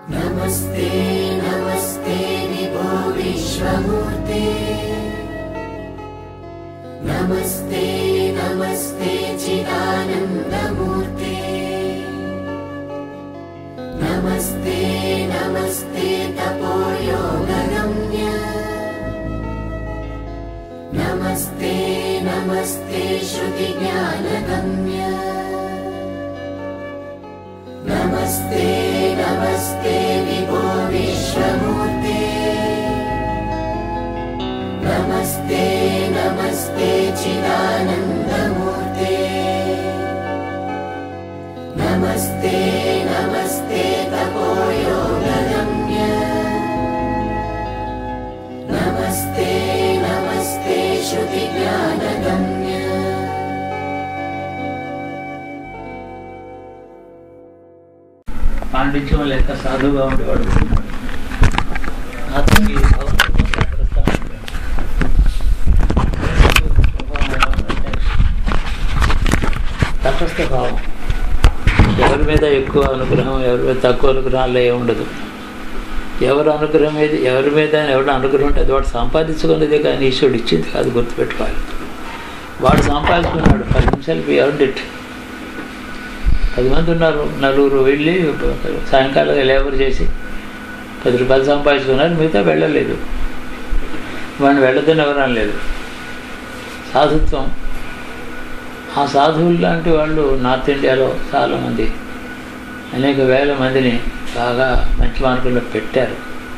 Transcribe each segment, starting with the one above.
नमस्ते नमस्ते विभो विश्वमूर्ते नमस्ते नमस्ते चिदानन्दमूर्ते नमस्ते नमस्ते तपोयोगगम्य नमस्ते नमस्ते श्रुतिज्ञानगम्य नमस्ते नमस्ते विभो विश्वमूर्ते नमस्ते नमस्ते चिदानन्दमूर्ते नमस्ते नमस्ते तपोयोगगम्य नमस्ते नमस्ते श्रुतिज्ञानगम्य పాండిత్యం లేక సాధువుగా ఉండేవాడు అతనికి భగవంతుడు ప్రస్తావన తటస్థ భావం ఎవరి మీద ఎక్కువ అనుగ్రహం ఎవరి మీద తక్కువ అనుగ్రహాలు ఏ ఉండదు ఎవరు అనుగ్రహం ఏది ఎవరి మీద ఎవరు అనుగ్రహం ఉంటే అది వాడు సంపాదించుకున్నదే కానీ ఈశ్వరుడు ఇచ్చింది కాదు గుర్తుపెట్టుకోవాలి వాడు సంపాదించుకున్నాడు పది నిమిషాలు బి అర్న్ ఇట్ పది మంది ఉన్నారు నలుగురు వెళ్ళి సాయంకాలం లేబర్ చేసి పది రూపాయలు సంపాదించుకున్నారు మిగతా వెళ్ళలేదు వాడిని వెళ్ళదని ఎవరు అనలేదు సాధుత్వం ఆ సాధువులు లాంటి వాళ్ళు నార్త్ ఇండియాలో చాలామంది అనేక వేల మందిని బాగా మంచి మార్గంలో పెట్టారు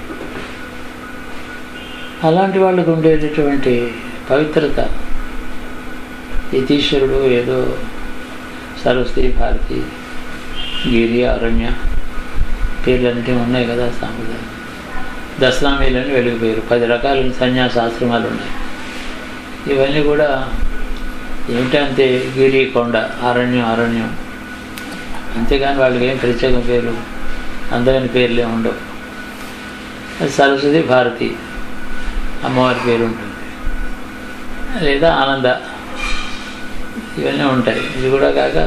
అలాంటి వాళ్ళకు ఉండేటటువంటి పవిత్రత యతీశ్వరుడు ఏదో సరస్వతి భారతి గిరి అరణ్య పేర్లన్నీ ఉన్నాయి కదా సాంప్రదాయం దశనామీలని వెలిగిపోయారు పది రకాల సన్యాసాశ్రమాలు ఉన్నాయి ఇవన్నీ కూడా ఏమిటంటే గిరి కొండ అరణ్యం అరణ్యం అంతేగాని వాళ్ళకి ఏం ప్రత్యేక పేరు అందమైన పేర్లే ఉండవు అది సరస్వతి భారతి అమ్మవారి పేరు ఉంటుంది లేదా ఆనంద ఇవన్నీ ఉంటాయి ఇది కూడా కాక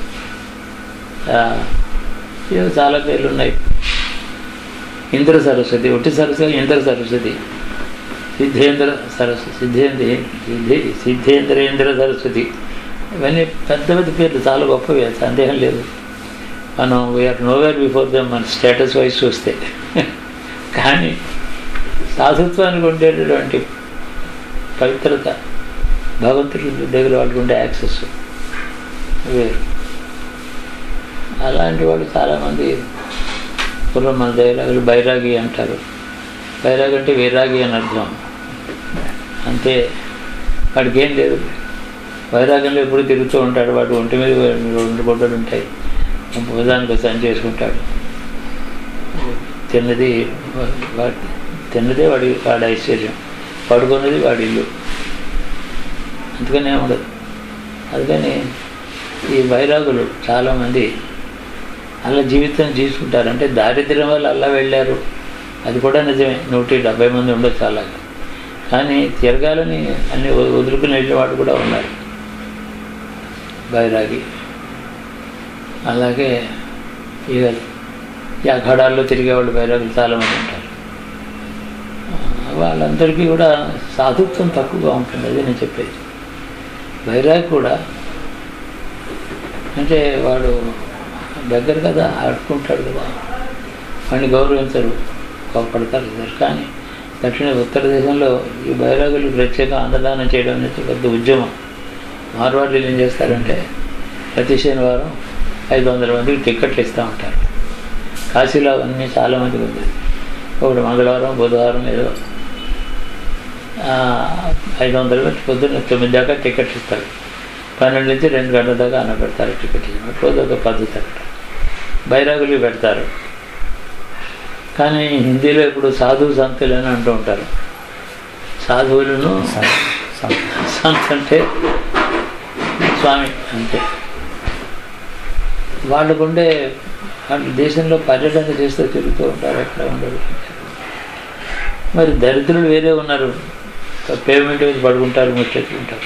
ఏవో చాలా పేర్లు ఉన్నాయి ఇంద్ర సరస్వతి ఒట్టి సరస్వతి ఇంద్ర సరస్వతి సిద్ధేంద్ర సరస్వతి సిద్ధేంద్ర సిద్ధి సిద్ధేంద్రేంద్ర సరస్వతి ఇవన్నీ పెద్ద పెద్ద పేర్లు చాలా గొప్పవి సందేహం లేదు మనం వీఆర్ నోవేర్ బిఫోర్ దమ్ మన స్టేటస్ వైజ్ చూస్తే కానీ సాధుత్వానికి ఉండేటటువంటి పవిత్రత భగవంతుడి దగ్గర వాళ్ళకి ఉండే యాక్సెస్ వేరు అలాంటి వాళ్ళు చాలామంది పూర్వం మన దగ్గర బైరాగి అంటారు బైరాగి అంటే వైరాగి అని అర్థం అంతే వాడికి ఏం లేదు వైరాగంలో ఎప్పుడు తిరుగుతూ ఉంటాడు వాడు ఒంటి మీద రెండు గుడ్డలు ఉంటాయి భోజనానికి సంచి చేసుకుంటాడు తిన్నది వాడి తిన్నదే వాడి వాడి ఐశ్వర్యం పడుకున్నది వాడి ఇల్లు అందుకనే ఉండదు అందుకని ఈ వైరాగులు చాలామంది అలా జీవితం తీసుకుంటారు అంటే దారిద్ర్యం వల్ల అలా వెళ్ళారు అది కూడా నిజమే నూటి డెబ్బై మంది ఉండొచ్చు అలాగా కానీ తిరగాలని అన్ని వదులుకుని వెళ్ళిన వాడు కూడా ఉన్నారు బైరాగి అలాగే ఇక ఈ అఖాడాల్లో తిరిగేవాళ్ళు బైరాగులు చాలామంది ఉంటారు వాళ్ళందరికీ కూడా సాధుత్వం తక్కువగా ఉంటుంది అది నేను చెప్పేది బైరాగి కూడా అంటే వాడు దగ్గర కదా ఆడుకుంటాడు కదా వాడిని గౌరవించరు కోపడతారు ఇద్దరు కానీ దక్షిణ ఉత్తర దేశంలో ఈ బైరాగులు ప్రత్యేక అన్నదానం చేయడం అనేది పెద్ద ఉద్యమం మార్వాడీలు ఏం చేస్తారంటే ప్రతి శనివారం ఐదు వందల మందికి టిక్కెట్లు ఇస్తూ ఉంటారు కాశీలో అన్నీ చాలామందికి ఉంది ఒకటి మంగళవారం బుధవారం ఏదో ఐదు వందల మంది పొద్దున్న తొమ్మిది దాకా టికెట్ ఇస్తారు పన్నెండు నుంచి రెండు గంటల దాకా అన్న పెడతారు టికెట్ రోజు ఒక పద్ధతి అక్కడ బైరాగులు పెడతారు కానీ హిందీలో ఇప్పుడు సాధువు సంతులు అని అంటూ ఉంటారు సాధువులను సంత్ అంటే స్వామి అంతే వాళ్ళకుండే వాళ్ళు దేశంలో పర్యటన చేస్తూ తిరుగుతూ ఉంటారు ఎక్కడ ఉండరు మరి దరిద్రులు వేరే ఉన్నారు పేమెంట్ మీద పడుకుంటారు ముచ్చెత్తుకుంటారు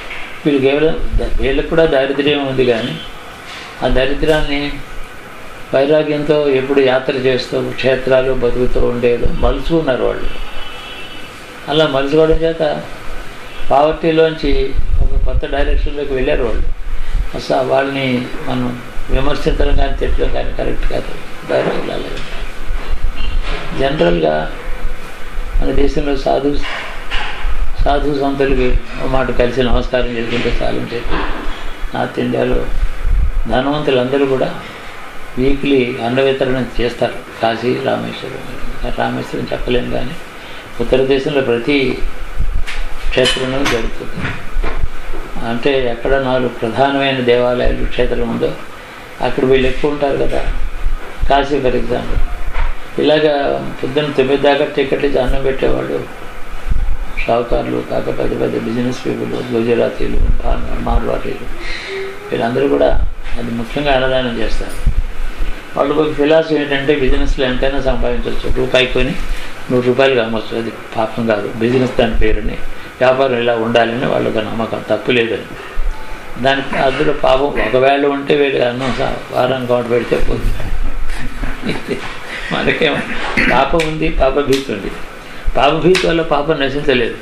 వీళ్ళు కేవలం వీళ్ళకి కూడా దారిద్ర్యం ఉంది కానీ ఆ దరిద్రాన్ని వైరాగ్యంతో ఎప్పుడు యాత్ర చేస్తూ క్షేత్రాలు బతుకుతూ ఉండేది మలుచుకున్నారు వాళ్ళు అలా మలుచుకోవడం చేత పావర్టీలోంచి ఒక కొత్త డైరెక్షన్లోకి వెళ్ళారు వాళ్ళు అసలు వాళ్ళని మనం విమర్శించడం కానీ తిట్టడం కానీ కరెక్ట్ కాదు వైరాగ్యాలు జనరల్గా మన దేశంలో సాధు సాధు సంతులకి ఒక మాట కలిసి నమస్కారం చేసుకుంటే చాలని చెప్పి నార్త్ ఇండియాలో ధనవంతులందరూ కూడా వీక్లీ అన్న వితరణ చేస్తారు కాశీ రామేశ్వరం రామేశ్వరం చెప్పలేము కానీ ఉత్తర దేశంలో ప్రతి క్షేత్రంలో జరుగుతుంది అంటే ఎక్కడ నాలుగు ప్రధానమైన దేవాలయాలు క్షేత్రం ఉందో అక్కడ వీళ్ళు ఎక్కువ ఉంటారు కదా కాశీ ఫర్ ఎగ్జాంపుల్ ఇలాగా పొద్దున్న తొమ్మిది దాకా టికెట్లు ఇచ్చి అన్నం పెట్టేవాళ్ళు షావుకారులు కాక పెద్ద పెద్ద బిజినెస్ పీపుల్ గుజరాతీలు మార్వాడీలు వీళ్ళందరూ కూడా అది ముఖ్యంగా అన్నదానం చేస్తారు వాళ్ళకు ఒక ఫిలాసఫీ ఏంటంటే బిజినెస్లో ఎంతైనా సంపాదించవచ్చు రూపాయి కొని నూరు రూపాయలు అమ్మచ్చు అది పాపం కాదు బిజినెస్ దాని పేరుని వ్యాపారం ఇలా ఉండాలని వాళ్ళకి నమ్మకం తప్పు లేదని దానికి అందులో పాపం ఒకవేళ ఉంటే వీళ్ళు అన్నం సా- వారానికి కౌంట్ పెడితే పోతుంది మనకేమో పాపం ఉంది పాప భీతి ఉంది పాప భీతి వల్ల పాపం నశించలేదు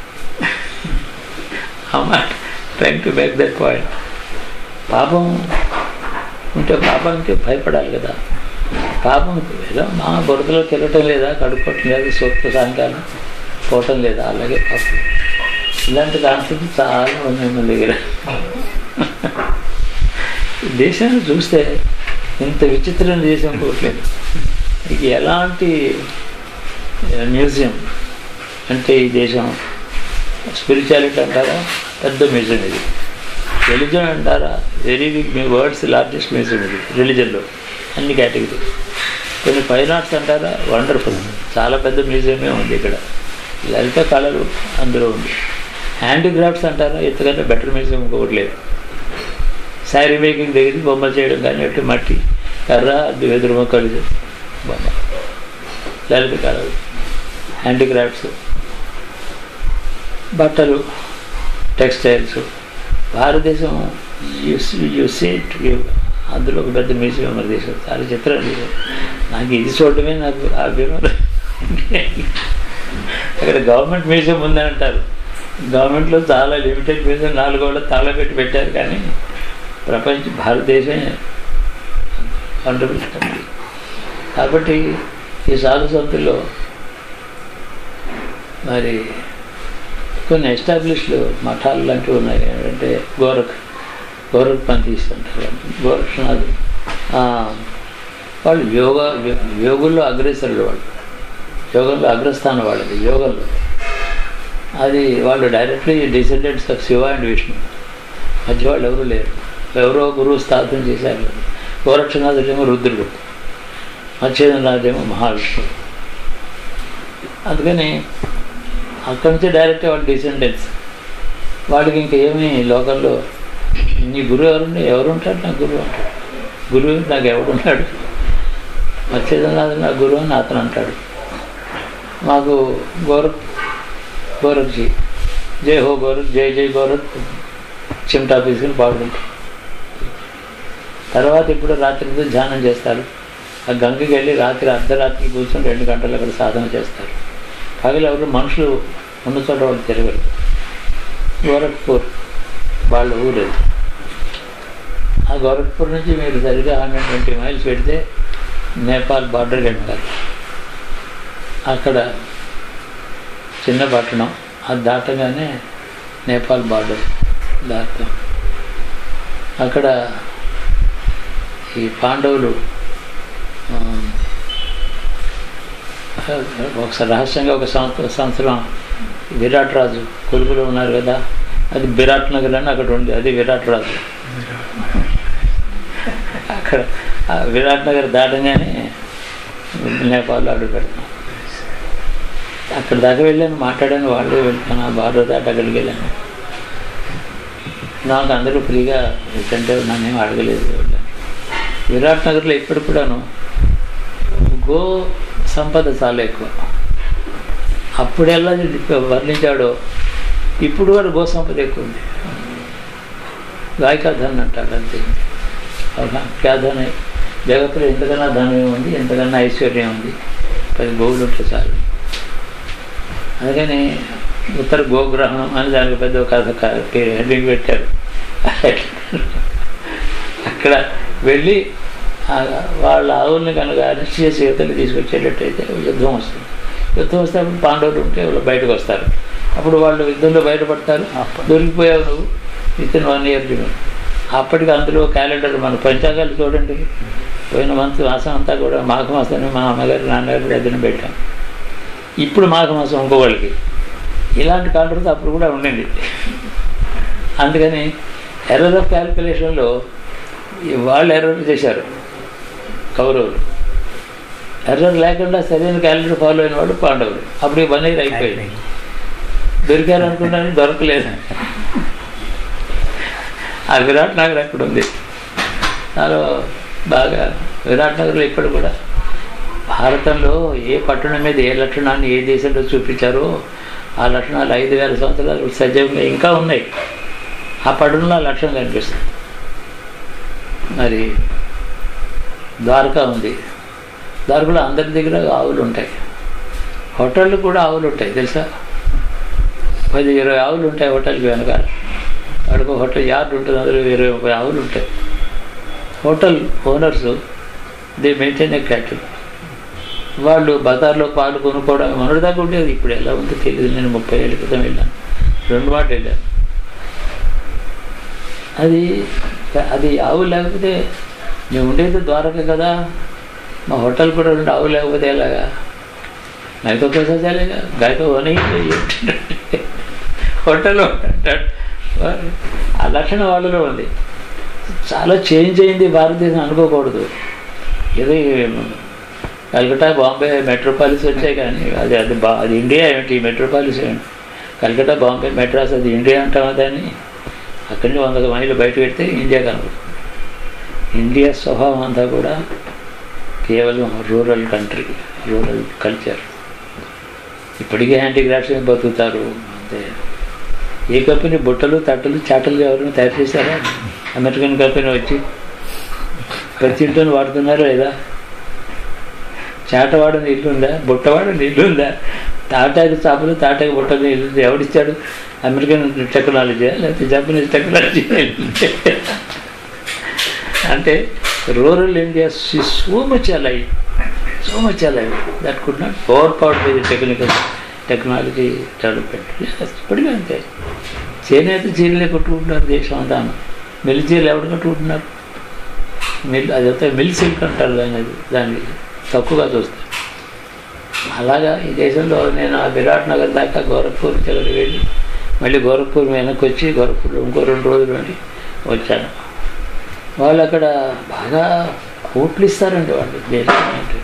అమ్మ trying to make that point పాపం ఉంటే పాపానికి భయపడాలి కదా పాపం ఏదో మా బురదలో తిరగటం లేదా కడుక్కోవటం లేదా సూక్త సాయంకాలం పోవటం లేదా అలాగే పాపం ఇలాంటి కాన్సెప్ట్ చాలా ఉన్నాయి మన దగ్గర దేశాన్ని చూస్తే ఇంత విచిత్రమైన దేశం పోవట్లేదు ఇది ఎలాంటి మ్యూజియం అంటే ఈ దేశం స్పిరిచువాలిటీ అంటారా పెద్ద మ్యూజియం ఇది రిలీజన్ అంటారా వెరీ బిగ్ మీ వరల్డ్స్ లార్జెస్ట్ మ్యూజియం ఇది రిలీజన్లో అన్ని కేటగిరీ కొన్ని ఫైన్ ఆర్ట్స్ అంటారా వండర్ఫుల్ చాలా పెద్ద మ్యూజియమే ఉంది ఇక్కడ లలిత కళలు అందులో ఉంది హ్యాండిక్రాఫ్ట్స్ అంటారా ఇంతకంటే బెటర్ మ్యూజియం ఇంకొకటి లేదు శారీ మేకింగ్ దగ్గర బొమ్మలు చేయడం కానీ అటు మట్టి కర్ర అది వెదురు మొక్కలు బొమ్మ లలిత కళలు హ్యాండిక్రాఫ్ట్స్ బట్టలు టెక్స్టైల్స్ భారతదేశం యు సేట్ అందులో ఒక పెద్ద మ్యూజియం మన దేశం చాలా చిత్రం మ్యూజియం నాకు ఇది చూడటమే నాకు అభిమానం అక్కడ గవర్నమెంట్ మ్యూజియం ఉందని అంటారు గవర్నమెంట్లో చాలా లిమిటెడ్ మ్యూజియం నాలుగు వాళ్ళు తాళం పెట్టి పెట్టారు కానీ ప్రపంచ భారతదేశమే వండర్ఫుల్ కంట్రీ కాబట్టి ఈ సాధు సంతుల్లో మరి కొన్ని ఎస్టాబ్లిష్డ్ మఠాలు లాంటివి ఉన్నాయి ఏంటంటే గోరఖ్ గోరఖ్ పంతీస్ అంటారు గోరక్షనాథ్ వాళ్ళు యోగ యోగుల్లో అగ్రేసరులు వాళ్ళు యోగంలో అగ్రస్థానం వాళ్ళది యోగంలో అది వాళ్ళు directly descendants of Shiva and Vishnu మధ్య వాళ్ళు ఎవరు లేరు ఎవరో గురువు స్థాపన చేశారు గోరక్షనాథుడేమో రుద్రుడు మత్స్యేంద్రనాథేమో మహావిష్ణువు అందుకని అక్కడి నుంచి డైరెక్ట్ వాళ్ళు డిసెండెంట్స్ వాళ్ళకి ఇంకా ఏమీ లోకల్లో నీ గురువు ఎవరుండే ఎవరుంటాడు నా గురువు అంటాడు గురువు నాకు ఎవడున్నాడు మత్స్యేంద్రనాథ్ నా గురువు అని అతను అంటాడు మాకు గోరఖ్ గోరఖ్జీ జై హో గోరఖ్ జై జై గోరఖ్ చిమ్టా తీసుకుని పాడుకుంటాం తర్వాత ఇప్పుడు రాత్రితో ధ్యానం చేస్తారు ఆ గంగకి వెళ్ళి రాత్రి అర్ధరాత్రి కూర్చొని రెండు గంటలు అక్కడ సాధన చేస్తారు పగలు ఎవరు మనుషులు ఉన్న చోట వాళ్ళు తిరగరు గోరఖ్పూర్ వాళ్ళ ఊరు అది. ఆ గోరఖ్పూర్ నుంచి మీరు సరిగ్గా హండ్రెడ్ ట్వంటీ మైల్స్ పెడితే నేపాల్ బార్డర్ వెళ్తారు అక్కడ చిన్న పట్టణం అది దాటగానే నేపాల్ బార్డర్ దాటుతాం అక్కడ ఈ పాండవులు ఆ, ఒకసారి రహస్యంగా ఒక సంవత్సరం సంవత్సరం విరాట్ రాజు కొలుగులో ఉన్నారు కదా అది విరాట్ నగర్ అని అక్కడ ఉంది అది విరాట్ రాజు అక్కడ ఆ విరాట్ నగర్ దాటగానే నేపాల్లో అడుగు పెడతాం అక్కడ దాకా వెళ్ళాను మాట్లాడాను వాళ్ళే వెళ్తాను ఆ బార్డర్ దాటి అక్కడికి వెళ్ళాను నాకు అందరూ ఫ్రీగా ఎందుకంటే నన్నేం అడగలేదు విరాట్ నగర్లో ఇప్పుడు కూడాను గో సంపద చాలా ఎక్కువ అప్పుడెల్లా వర్ణించాడో ఇప్పుడు కూడా గో సంపద ఎక్కువ ఉంది గాయకాధన్ అంటాడు అంతే అవునా క్యాధన్ జగత్తులో ఎంతకన్నా ధనం ఉంది ఎంతకన్నా ఐశ్వర్యం ఉంది పది గోవులు ఉంటే చాలు అందుకని ఉత్తర గోగ్రహణం అని దానికి పెద్ద ఒక కథ క- పేరు హెడ్డింగ్ పెట్టారు అక్కడ వెళ్ళి ఆ వాళ్ళ ఆవుల్ని కనుక అరెస్ట్ చేసి యువతలు తీసుకొచ్చేటట్టయితే యుద్ధం వస్తుంది యుద్ధం వస్తే అప్పుడు పాండవులు ఉంటే వాళ్ళు బయటకు వస్తారు అప్పుడు వాళ్ళు యుద్ధంలో బయటపడతారు దొరికిపోయావు నువ్వు విత్ వన్ ఇయర్ లిమిట్ అప్పటికి అందులో క్యాలెండర్ మన పంచాంగాలు చూడండి పోయిన మంత్ మాసం అంతా కూడా మాఘమాసాన్ని మా అమ్మగారు నాన్నగారు దగ్గర పెట్టాం ఇప్పుడు మాఘమాసం ఇంకోవాళ్ళకి ఇలాంటి కాంట్రవర్సీ అప్పుడు కూడా ఉండింది అందుకని ఎర్రర్ ఆఫ్ క్యాలిక్యులేషన్లో వాళ్ళు ఎర్రర్ చేశారు కౌరవులు ఎర్రర్ లేకుండా సరైన క్యాలెండర్ ఫాలో అయిన వాళ్ళు పాండవులు అప్పుడు ఈ వన్ ఇయర్ అయిపోయింది దొరికారు అనుకున్నాను దొరకలేదు ఆ విరాట్ నగర్ అక్కడ ఉంది చాలా బాగా విరాట్ నగర్లో ఇప్పుడు కూడా భారతంలో ఏ పట్టణం మీద ఏ లక్షణాన్ని ఏ దేశంలో చూపించారో ఆ లక్షణాలు ఐదు వేల సంవత్సరాలు సజీవంగా ఇంకా ఉన్నాయి ఆ పట్టణంలో ఆ లక్షణం కనిపిస్తుంది మరి ద్వారకా ఉంది ద్వారకలో అందరి దగ్గర ఆవులు ఉంటాయి హోటళ్ళు కూడా ఆవులు ఉంటాయి తెలుసా పది ఇరవై ఆవులు ఉంటాయి హోటల్కి వెనకాల వాడికి హోటల్ యార్డ్ ఉంటుంది అందులో ఇరవై ముప్పై ఆవులు ఉంటాయి hotel owners they maintain a cattle వాళ్ళు బజార్లో పాలు కొనుక్కోవడం మొన్నటిదాకా ఉండేది ఇప్పుడు ఎలా ఉందో తెలియదు నేను ముప్పై ఏళ్ళ క్రితం వెళ్ళాను రెండు మాట వెళ్ళాను అది అది ఆవు లేకపోతే మేము ఉండేది ద్వారక కదా మా హోటల్ కూడా రెండు ఆవు లేకపోతే ఎలాగా గాయతో पैसा चलेगा गाय तो होना ही चाहिए హోటల్ అంటాడు ఆ లక్షణం వాళ్ళలో ఉంది చాలా చేంజ్ అయింది భారతదేశం అనుకోకూడదు ఇది కలకటా బాంబే మెట్రోపాలిస్ వచ్చాయి కానీ అది అది బా అది ఇండియా ఏమిటి మెట్రోపాలిస్ ఏమిటి కలకటా బాంబే మెడ్రాస్ అది ఇండియా అంటామా దాన్ని అక్కడి నుంచి వంద మైళ్ళు బయట పెడితే ఇండియా కనబడుతుంది ఇండియా స్వభావం అంతా కూడా కేవలం రూరల్ కంట్రీ రూరల్ కల్చర్ ఇప్పటికీ హ్యాండీక్రాఫ్ట్స్ ఏం బతుకుతారు అంతే ఏ కంపెనీ బుట్టలు తట్టలు చాటలు ఎవరైనా తయారు చేశారా అమెరికన్ కంపెనీ వచ్చి ప్రతి ఇంట్లో వాడుతున్నారా లేదా చాటవాడ నీళ్ళు ఉందా బుట్టవాడ నీళ్ళు ఉందా తాటాకి చేపలు తాటాకి బుట్టలు నీళ్ళు ఎవడిచ్చాడు అమెరికన్ టెక్నాలజీ లేకపోతే జపనీస్ టెక్నాలజీ అంటే rural India so much alive so much alive that could not over powered by the technical technology development ఇప్పటికీ అంతే చేనేత చీరలే కొట్టుకుంటున్నారు దేశం అంతా మిల్ చీరలు ఎవరు కట్టుకుంటున్నారు మిల్ అదంతా మిల్ సిల్క్ అంటారు దాన్ని అది దాన్ని తక్కువగా చూస్తారు అలాగా ఈ దేశంలో నేను ఆ విరాట్ నగర్ దాకా గోరఖ్పూర్ దగ్గరికి వెళ్ళి మళ్ళీ గోరఖ్పూర్ వెనక్కి వచ్చి గోరఖ్పూర్లో ఇంకో రెండు రోజులు ఉండి వచ్చాను వాళ్ళు అక్కడ బాగా కోట్లు ఇస్తారండి వాళ్ళు దేశానికి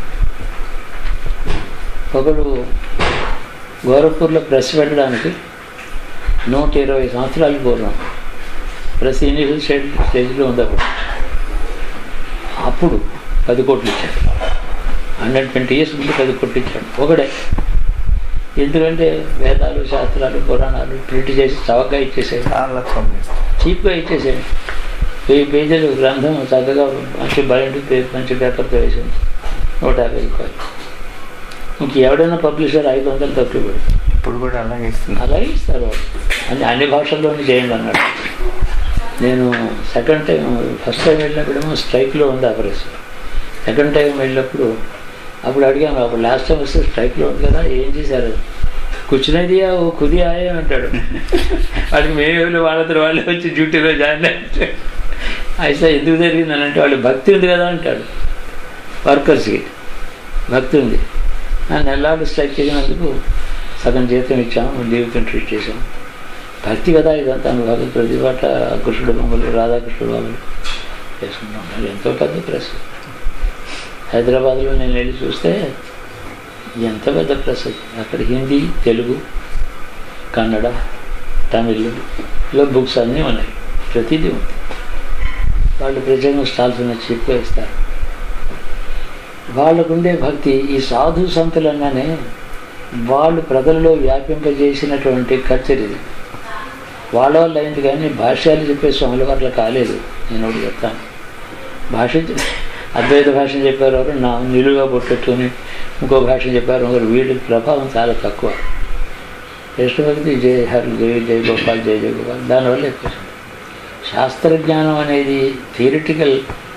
ఒకడు గోరఖ్పూర్లో ప్రెస్ పెట్టడానికి నూట ఇరవై సంవత్సరాలు పూర్వం ప్రెస్ ఇనిషియల్ స్టేజ్ స్టేజ్లో ఉంది అప్పుడు అప్పుడు పది కోట్లు ఇచ్చాడు హండ్రెడ్ ట్వంటీ ఇయర్స్ ముందు పది కోట్లు ఇచ్చాడు ఒకడే ఎందుకంటే వేదాలు శాస్త్రాలు పురాణాలు ప్రింట్ చేసి చవకగా ఇచ్చేసాడు చాలా కమ్మి చీప్గా ఇచ్చేసాడు వెయ్యి పేజీలు గ్రంథం చక్కగా మంచి బయట మంచి పేపర్తో వేసింది నూట యాభై రూపాయలు ఇంక ఎవడైనా పబ్లిషర్ ఐదు వందలు తక్కువ పెడతారు ఇప్పుడు కూడా అలాగే ఇస్తున్నారు అలాగే ఇస్తారు వాళ్ళు అన్ని అన్ని భాషల్లోనే చేయండి అన్నాడు నేను సెకండ్ టైం ఫస్ట్ టైం వెళ్ళినప్పుడేమో స్ట్రైక్లో ఉంది ఆ ప్రెస్ సెకండ్ టైం వెళ్ళినప్పుడు అప్పుడు అడిగాను అప్పుడు లాస్ట్ టైం వస్తే స్ట్రైక్లో ఉంది కదా ఏం చేశారు కూర్చునేదియా ఓ కుది ఆయే అంటాడు వాడికి మేము వాళ్ళతో వాళ్ళే వచ్చి డ్యూటీలో జాయిన్ అంటే అయితే ఎందుకు జరిగిందని అంటే వాళ్ళు భక్తి ఉంది కదా అంటాడు వర్కర్స్కి భక్తి ఉంది ఆ నెలలు స్ట్రైక్ చేసినందుకు సగం జీతం ఇచ్చాము లీవ్కి ట్రీట్ చేసాం భక్తి కదా ఇదంతా అనుభవం ప్రతి పాట కృష్ణుడు బొమ్మలు రాధాకృష్ణుడు బొమ్మలు చేసుకుంటాం మరి ఎంతో పెద్ద ప్రెస్ హైదరాబాద్లో నేను వెళ్ళి చూస్తే ఎంత పెద్ద ప్రెస్ అది అక్కడ హిందీ తెలుగు కన్నడ తమిళ్లో బుక్స్ అన్నీ ఉన్నాయి ప్రతిదీ ఉంది వాళ్ళు ప్రత్యేకంగా స్టాల్స్ ఉన్న చీప్గా ఇస్తారు వాళ్ళకుండే భక్తి ఈ సాధు సంతులు అనగానే వాళ్ళు ప్రజలలో వ్యాపింపజేసినటువంటి కల్చర్ ఇది వాళ్ళ వల్ల అయింది కానీ భాష్యాలు చెప్పే స్వాముల వల్ల కాలేదు నేను ఒకటి చెప్తాను భాష చె- అద్వైత భాషను చెప్పారు ఎవరు నా నిలువుగా పొట్టెట్టుకుని ఇంకో భాష చెప్పారు ఒకరు వీడి ప్రభావం చాలా తక్కువ కృష్ణభక్తి జయ హరి జయ జయ గోపాల్ జయ జయ గోపాల్ దానివల్ల ఎక్కువ శాస్త్రజ్ఞానం అనేది థియరిటికల్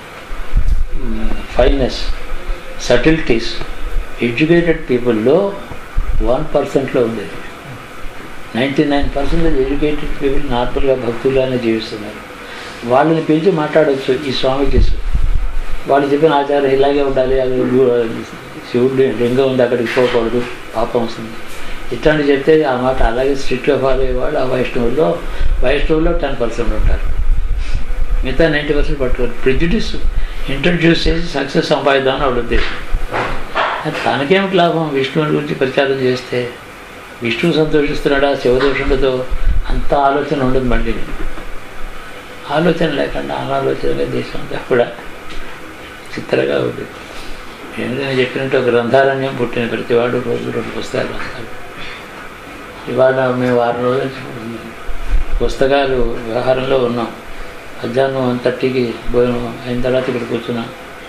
ఫైనెస్ సటిల్టీస్ ఎడ్యుకేటెడ్ పీపుల్లో వన్ పర్సెంట్లో ఉంది ninety nine percentage educated people నార్మల్గా భక్తుల్లానే జీవిస్తున్నారు వాళ్ళని పిలిచి మాట్లాడవచ్చు ఈ స్వామీజీస్ వాళ్ళు చెప్పిన ఆచారం ఇలాగే ఉండాలి అది శివుడు లింగం ఉంది అక్కడికి పోకూడదు పాపం వస్తుంది ఇట్లాంటి చెప్తే ఆ మాట అలాగే స్ట్రిక్ట్గా ఫాలో అయ్యేవాళ్ళు ఆ వైష్ణవుల్లో వైష్ణవుల్లో టెన్ పర్సెంట్ ఉంటారు మిగతా నైంటీ పర్సెంట్ పట్టుకోరు ప్రిజుడిస్ ఇంట్రడ్యూస్ చేసి సక్సెస్ సంపాదిద్దామని ఆవిడ ఉద్దేశం అది తనకేమిటి లాభం విష్ణువుని గురించి ప్రచారం చేస్తే విష్ణువు సంతోషిస్తున్నాడా శివదోషుడితో అంత ఆలోచన ఉండదు మళ్ళీ ఆలోచన లేకుండా అనాలోచనగా దేశం అంతా కూడా చిత్రగా ఉంది ఏంటంటే చెప్పినట్టు ఒక గ్రంథారణ్యం పుట్టిన ప్రతివాడు రోజు రెండు పుస్తకాలు రాస్తాడు ఇవాళ మేము వారం రోజుల నుంచి పుస్తకాలు వ్యవహారంలో ఉన్నాం మధ్యాహ్నం వన్ థర్టీకి భోజనం అయిన తర్వాత ఇక్కడ కూర్చున్నాం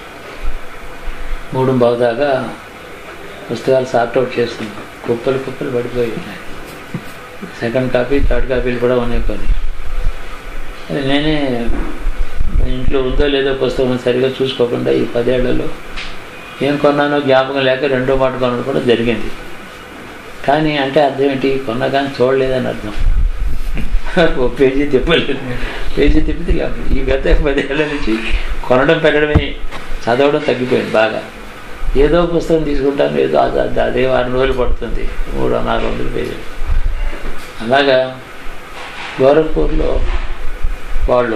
మూడు బావు దాకా పుస్తకాలు సార్ట్ అవుట్ చేస్తున్నాం కుప్పలు కుప్పలు పడిపోయి ఉన్నాయి సెకండ్ కాపీ థర్డ్ కాపీలు కూడా ఉన్నాయి కొన్ని అది నేనే ఇంట్లో ఉందో లేదో పుస్తకం సరిగా చూసుకోకుండా ఈ పదేళ్లలో ఏం కొన్నానో జ్ఞాపకం లేక రెండో మాట కొనడం కూడా జరిగింది కానీ అంటే అర్థం ఏంటి కొన్నా కానీ చూడలేదని అర్థం ఓ పేజీ తిప్పలేదు పేజీ తిప్పితే జ్ఞాపకం. ఈ గత పదేళ్ల నుంచి కొనడం పెట్టడమే చదవడం తగ్గిపోయింది బాగా ఏదో పుస్తకం తీసుకుంటాను ఏదో అది అది అదే వారం రోజులు పడుతుంది మూడు నాలుగు వందల పేజీలు అలాగా గోరఖ్పూర్లో వాళ్ళు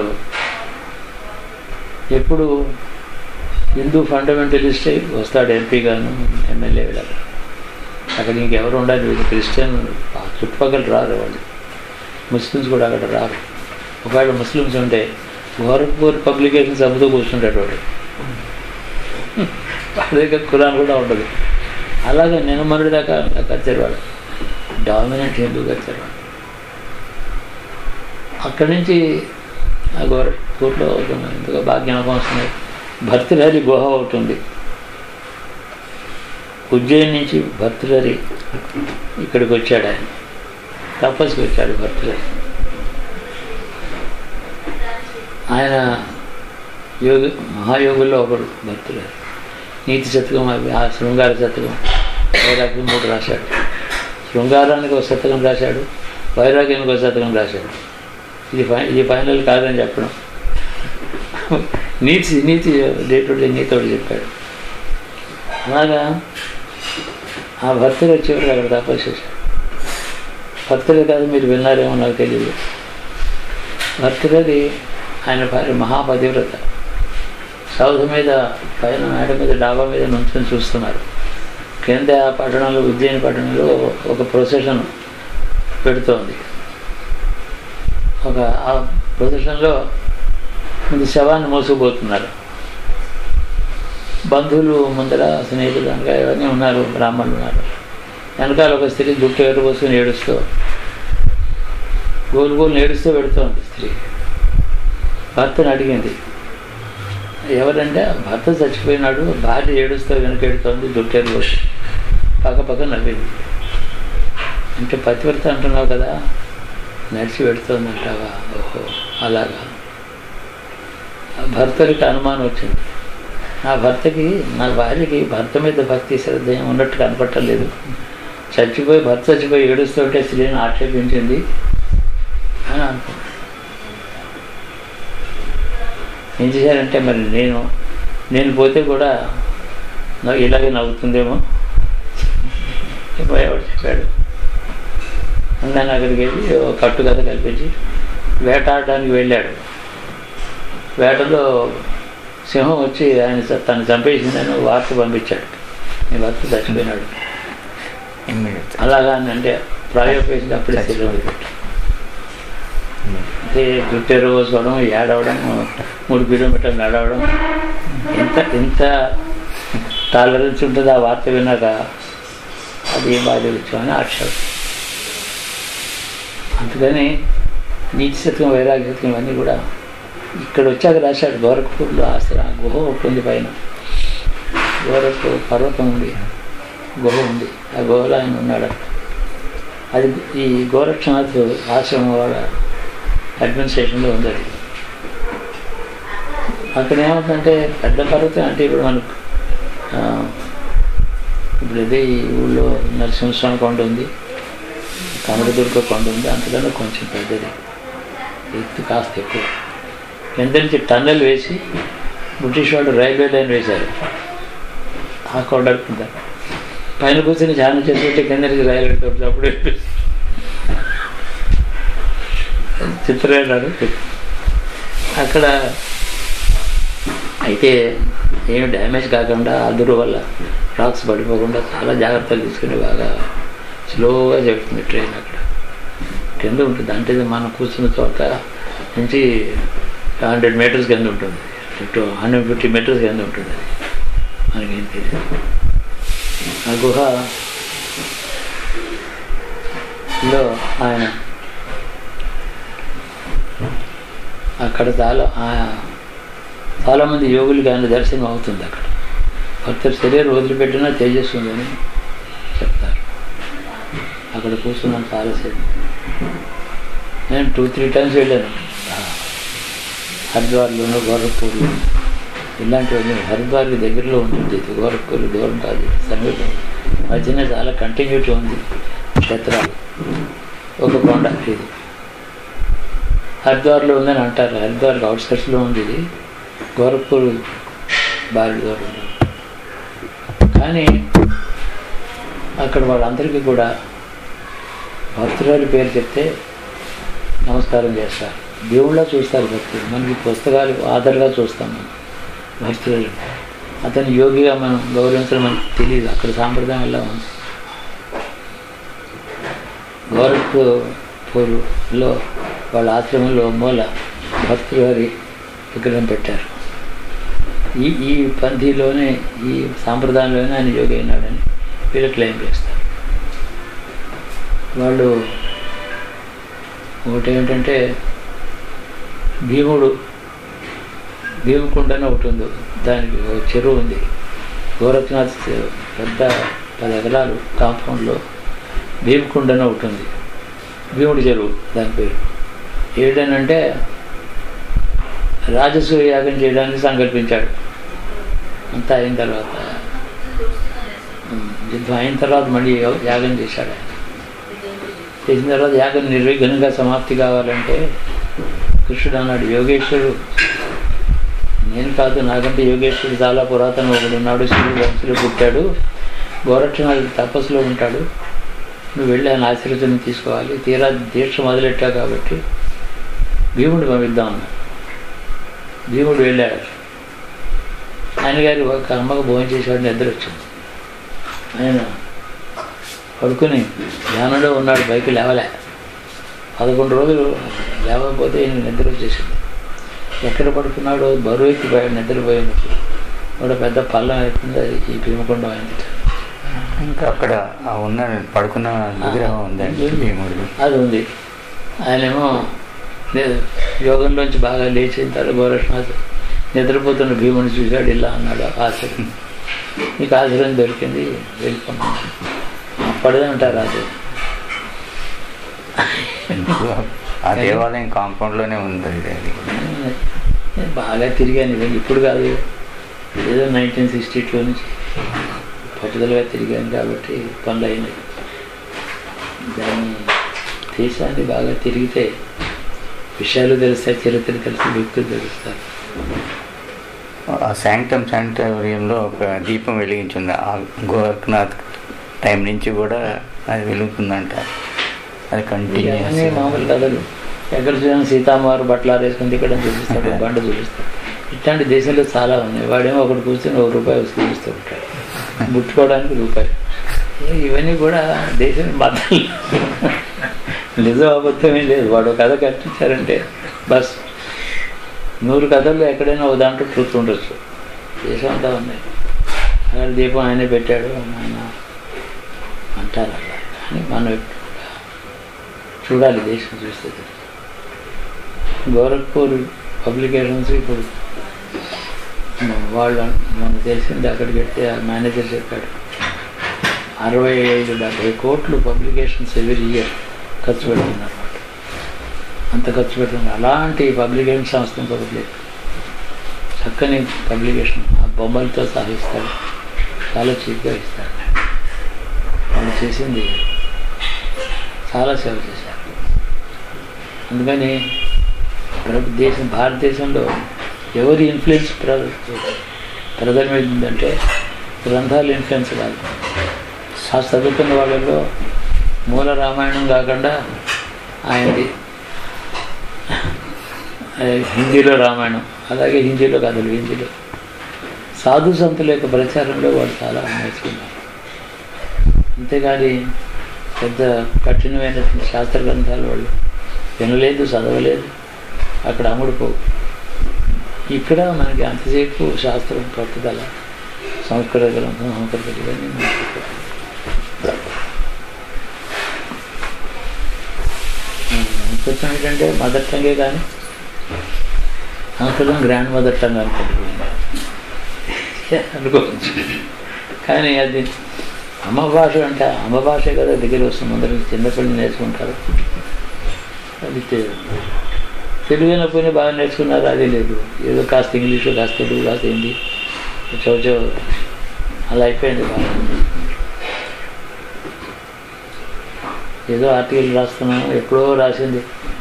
ఎప్పుడు హిందూ ఫండమెంటలిస్ట్ అయి వస్తాడు ఎంపీ గాను ఎమ్మెల్యే వీళ్ళకి అక్కడ ఇంకెవరు ఉండాలి వీళ్ళు క్రిస్టియన్ ఆ చుట్టుపక్కల రారు వాళ్ళు ముస్లిమ్స్ కూడా అక్కడ రారు ఒకవేళ ముస్లిమ్స్ ఉంటే గోరఖ్పూర్ పబ్లికేషన్స్ అమ్ముతూ కూర్చుంటాడు వాడు వాళ్ళ దగ్గర కురాన్ కూడా ఉండదు అలాగే నేను మొన్నటి దాకా కల్చర్ వాడు డామినెంట్ హిందూ కల్చర్ వాడు అక్కడి నుంచి ఆ గోరఖ్పూర్లో ఎందుకో బాగా జ్ఞాపకం వస్తుంది భర్తృహరి గుహ ఒకటి ఉంది ఉజ్జయిన్ నుంచి భర్తృహరి ఇక్కడికి వచ్చాడు ఆయన తపస్సుకి వచ్చాడు భర్తృహరి ఆయన యోగ మహాయోగుల్లో ఒకడు భర్తృహరి నీతి శతకం అవి ఆ శృంగార శతకం వైరాగ్యం మూడు రాశాడు శృంగారానికి ఒక శతకం రాశాడు వైరాగ్యానికి ఒక శతకం రాశాడు ఇది ఫై ఇది ఫైనల్ కాదని చెప్పడం నీతి నీతి డే టు డే నీతోడు చెప్పాడు అలాగా ఆ భర్తలు వచ్చేవారు అక్కడ తపస్సు చేశాడు భర్తలే కాదు మీరు విన్నారేమో నాకు తెలియదు భర్తలది ఆయన భార్య మహాపతివ్రత సౌధ మీద పైన మేడ మీద డాబా మీద నుంచుని చూస్తున్నారు కింద ఆ పట్టణంలో ఉజ్జయిని పట్టణంలో ఒక ప్రొసెషన్ పెడుతోంది ఒక ఆ ప్రొసెషన్లో ముందు శవాన్ని మోసుకుపోతున్నారు బంధువులు ముందర స్నేహితులు అనగా ఇవన్నీ ఉన్నారు బ్రాహ్మణులు ఉన్నారు వెనకాల ఒక స్త్రీ జుట్టు ఎరు పోసుకుని ఏడుస్తూ గోలు గోలు ఏడుస్తూ పెడుతోంది స్త్రీ భర్తను అడిగింది ఎవరంటే భర్త చచ్చిపోయినాడు భార్య ఏడుస్తూ వెనక ఎడుతోంది జుట్టు ఎరు పోసి పక్క పక్క నవ్వింది అంటే పతివ్రత అంటున్నావు కదా నడిచి పెడుతోంది అంటావా ఓహో అలాగా భర్తకి అనుమానం వచ్చింది నా భర్తకి నా భార్యకి భర్త మీద భక్తి శ్రద్ధ ఏం ఉన్నట్టు కనపట్టలేదు చచ్చిపోయి భర్త చచ్చిపోయి ఏడుస్తుంటే స్త్రీని ఆక్షేపించింది అని అనుకున్నాను ఏం చేశారంటే మరి నేను నేను పోతే కూడా నా- ఇలాగే నవ్వుతుందేమో పోయేవాడు చెప్పాడు నేను అక్కడికి వెళ్ళి ఓ కట్టు కథ కల్పించి వేటాడడానికి వెళ్ళాడు వేటలో సింహం వచ్చి ఆయన చ- తను చంపేసిందని వార్త పంపించాడు నీ భర్త చచ్చిపోయినాడు ఇమ్మీడియట్ అలాగా అని అంటే ప్రాయోపేసింది అప్పుడే శరీరం వదిలిపెట్టాడు అంటే జుట్టెరు పోసుకోవడం ఏడవడం మూడు కిలోమీటర్లు నడవడం ఇంత ఇంత టాలరెన్స్ ఉంటుంది ఆ వార్త విన్నాక అది ఏం బాధ అని ఆక్షేపం అందుకని నీతి శతకం వైరాగ్య శతకం ఇవన్నీ కూడా ఇక్కడ వచ్చాక రాశాడు గోరఖ్పూర్లో ఆశ్ర గుహ ఒకటి ఉంది పైన గోరఖ్ పర్వతం ఉంది గుహ ఉంది ఆ గుహలో ఆయన ఉన్నాడు అక్కడ అది ఈ గోరక్షనాథ్ ఆశ్రమం వాళ్ళ అడ్మినిస్ట్రేషన్లో ఉంది అది అక్కడ ఏమవుతుందంటే పెద్ద పర్వతం అంటే ఇప్పుడు మనకు ఆ, ఇప్పుడు ఇదే ఈ ఊళ్ళో నరసింహస్వామి కొండ ఉంది కమలదుర్గ కొండ ఉంది అంతకన్నా కొంచెం పెద్దది ఎత్తు కాస్త ఎక్కువ కింద నుంచి టన్నెల్ వేసి బ్రిటిష్ వాళ్ళు రైల్వే లైన్ వేశారు ఆ కొండ కింద పైన కూర్చొని ధ్యానం చేస్తుంటే కింద నుంచి రైలు వెళ్తుంది అప్పుడు చిత్రనాడు అక్కడ అయితే ఏమి డ్యామేజ్ కాకుండా అదురు వల్ల రాక్స్ పడిపోకుండా చాలా జాగ్రత్తలు తీసుకుని బాగా స్లోగా చెప్తుంది ట్రైన్ అక్కడ కింద ఉంటుంది అంటే ఇది మనం కూర్చున్న చోట నుంచి హండ్రెడ్ మీటర్స్ కింద ఉంటుంది టూ హండ్రెడ్ ఫిఫ్టీ మీటర్స్ కింద ఉంటుంది అది మనకేం తెలియదు ఆ గుహ లో ఆయన అక్కడ చాలా ఆ- చాలామంది యోగులకి ఆయన దర్శనం అవుతుంది అక్కడ భక్తుల శరీరం వదిలిపెట్టినా తేజస్సుందని చెప్తారు అక్కడ కూర్చున్నాను చాలాసేపు నేను టూ త్రీ టైమ్స్ వెళ్ళాను ఆ, హరిద్వార్లోను గోరఖ్పూర్లో ఇలాంటివన్నీ హరిద్వార్కి దగ్గరలో ఉంటుంది ఇది గోరఖ్పూర్ దూరం కాదు సమీపం మధ్యన చాలా కంటిన్యూటీ ఉంది క్షేత్రాలు ఒక కొండ ఇది హరిద్వార్లో ఉందని అంటారు హరిద్వార్కి అవుట్స్కట్స్లో ఉంది ఇది గోరఖ్పూర్ భారీ దూరం ఉంది. కానీ అక్కడ వాళ్ళందరికీ కూడా భక్తురాలి పేరు చెప్తే నమస్కారం చేస్తారు దేవుళ్ళ చూస్తారు భక్తులు మనకి పుస్తకాలు ఆధార్గా చూస్తాం మనం భక్తులు అతను యోగిగా మనం గౌరవించడం మనకు తెలియదు అక్కడ సాంప్రదాయం ఎలా ఉంది గోరఖ్పూర్లో వాళ్ళ ఆశ్రమంలో మూల భక్తులవారి విగ్రహం పెట్టారు ఈ ఈ పంథీలోనే ఈ సాంప్రదాయంలోనే ఆయన యోగి అయినాడని వీళ్ళు క్లెయిమ్ చేస్తారు వాళ్ళు ఒకటి ఏమిటంటే భీముడు భీమకుండ అని ఒకటి ఉంది దానికి ఒక చెరువు ఉంది గోరఖ్నాథ్ పెద్ద పది ఎకరాలు కాంపౌండ్లో భీమకుండ అని ఒకటి ఉంది భీముడి చెరువు దాని పేరు ఏడనంటే రాజసూయ యాగం చేయడానికి సంకల్పించాడు అంతా అయిన తర్వాత ఉమ్, యుద్ధం అయిన తర్వాత మళ్ళీ యా- యాగం చేశాడు ఆయన చేసిన తర్వాత యాగం నిర్విఘ్నంగా సమాప్తి కావాలంటే కృష్ణుడు అన్నాడు యోగేశ్వరుడు నేను కాదు నాకంటే యోగేశ్వరుడు చాలా పురాతన ఒకడు ఉన్నాడు శివుడు వంశులు పుట్టాడు గోరక్షణాలు తపస్సులో ఉంటాడు నువ్వు వెళ్ళి ఆయన ఆశీర్వచనం తీసుకోవాలి తీరా దీక్ష మొదలెట్టావు కాబట్టి భీముడు పంపిద్దాం అన్నాడు భీముడు వెళ్ళాడు ఆయన గారి ఒక అమ్మకు భోజనం చేసేవాడు నిద్ర వచ్చింది ఆయన పడుకుని ధ్యానంలో ఉన్నాడు బయట లేవలే పదకొండు రోజులు లేవకపోతే ఈయన నిద్ర వచ్చేసింది ఎక్కడ పడుకున్నాడో బరువు ఎక్కిపోయాడు నిద్రపోయినప్పుడు కూడా పెద్ద పల్లం అవుతుంది అది ఈ భీమకొండం అయింది ఇంకా అక్కడ ఆ ఉన్న పడుకున్న విగ్రహం ఉందండి భీముడు అది ఉంది ఆయనేమో లేదు యోగంలోంచి బాగా లేచిన తర్వాత గోరక్షనాథ్ నిద్రపోతున్న భీముని చూశాడు ఇలా అన్నాడు ఆశ్రయం నీకు ఆశ్రయం దొరికింది వెళ్ళిపోన్నాను అప్పటిదే ఉంటారు అది ఇప్పుడు ఆ దేవాలయం కాంపౌండ్లోనే ఉంది ఇది అది నేను బాగా తిరిగాను ఇవన్నీ ఇప్పుడు కాదు ఏదో నైన్టీన్ సిక్స్టీ టూ నుంచి పట్టుదలగా తిరిగాను కాబట్టి పనులు అయినాయి దాన్ని దేశాన్ని బాగా తిరిగితే విషయాలు తెలుస్తాయి చరిత్ర తెలిసి వ్యక్తులు తెలుస్తారు ఆ శాంక్టమ్ శానిటోరియంలో ఒక దీపం వెలిగించింది ఆ గోరఖ్నాథ్ టైం నుంచి కూడా అది వెలుగుతుందంట అది ఇవన్నీ కంటిన్యూస్ మామూలు కథలు ఎక్కడ చూసినా సీతామారు బట్టలు ఆరేసుకుని ఇక్కడ చూపిస్తాడు బండ చూపిస్తాడు ఇట్లాంటి దేశంలో చాలా ఉన్నాయి వాడేమో ఒకటి కూర్చొని ఒక రూపాయి వసూలు చూస్తూ ఉంటాడు ముట్టుకోవడానికి రూపాయి ఇవన్నీ కూడా దేశం బద్దలు నిజం అబద్ధమే లేదు వాడు ఒక కథ కట్టించారంటే బస్ నూరు కథల్లో ఎక్కడైనా ఒక దాంట్లో ట్రూత్ ఉండొచ్చు దేశం అంతా ఉన్నాయి అక్కడ దీపం ఆయనే పెట్టాడు ఆయన అంటారు అలా కానీ మనం ఎప్పుడు కూడా చూడాలి దేశం చూస్తే తెలుస్తుంది. గోరఖ్పూర్ పబ్లికేషన్స్ ఇప్పుడు వాళ్ళు మనకు తెలిసింది అక్కడికి వెళ్తే ఆ మేనేజర్ చెప్పాడు అరవై ఐదు డెబ్బై కోట్లు పబ్లికేషన్స్ ఎవరి ఇయర్ ఖర్చు పెడుతున్నారు అన్నమాట అంత ఖర్చు పెడుతున్నారు అలాంటి పబ్లికేషన్ సంస్థ ఇంకొకటి లేదు చక్కని పబ్లికేషన్ ఆ బొమ్మలతో సహా ఇస్తాడు చాలా చీప్గా ఇస్తాడు వాళ్ళు చేసింది చాలా సేవ చేశారు అందుకని ప్ర- దేశం భారతదేశంలో ఎవరి ఇన్ఫ్లుయెన్స్ ప్ర ప్రజల మీద ఉందంటే గ్రంథాలు ఇన్ఫ్లుయెన్స్ కాదు ఆ చదువుకున్న వాళ్ళలో మూల రామాయణం కాకుండా ఆయనది ఆ, హిందీలో రామాయణం అలాగే హిందీలో కథలు హిందీలో సాధు సంతుల యొక్క ప్రచారంలో వాళ్ళు చాలా నేర్చుకున్నారు అంతేగాని పెద్ద కఠినమైన శాస్త్ర గ్రంథాలు వాళ్ళు వినలేదు చదవలేదు అక్కడ అమ్ముడుపోవు ఇక్కడ మనకి అంతసేపు శాస్త్రం పట్టుదల సంస్కృత గ్రంథం సంస్కృత ఇవన్నీ మనకి సంస్కృతం ఏంటంటే మదర్ టంగే కానీ సంస్కృతం గ్రాండ్ మదర్ టంగ్ అనుకుంటుంది అనుకోవచ్చు కానీ అది అమ్మ భాష అంటే అమ్మ భాషే కదా దగ్గర వస్తుంది అందరూ చిన్నపిల్లలు నేర్చుకుంటారు అది తె- తెలుగు అయినప్పుడు బాగా నేర్చుకున్నారు అది లేదు ఏదో కాస్త ఇంగ్లీషు కాస్త తెలుగు కాస్త హిందీ చౌచో అలా అయిపోయింది బాగా ఏదో ఆర్టికల్ రాస్తున్నాను ఎప్పుడో రాసింది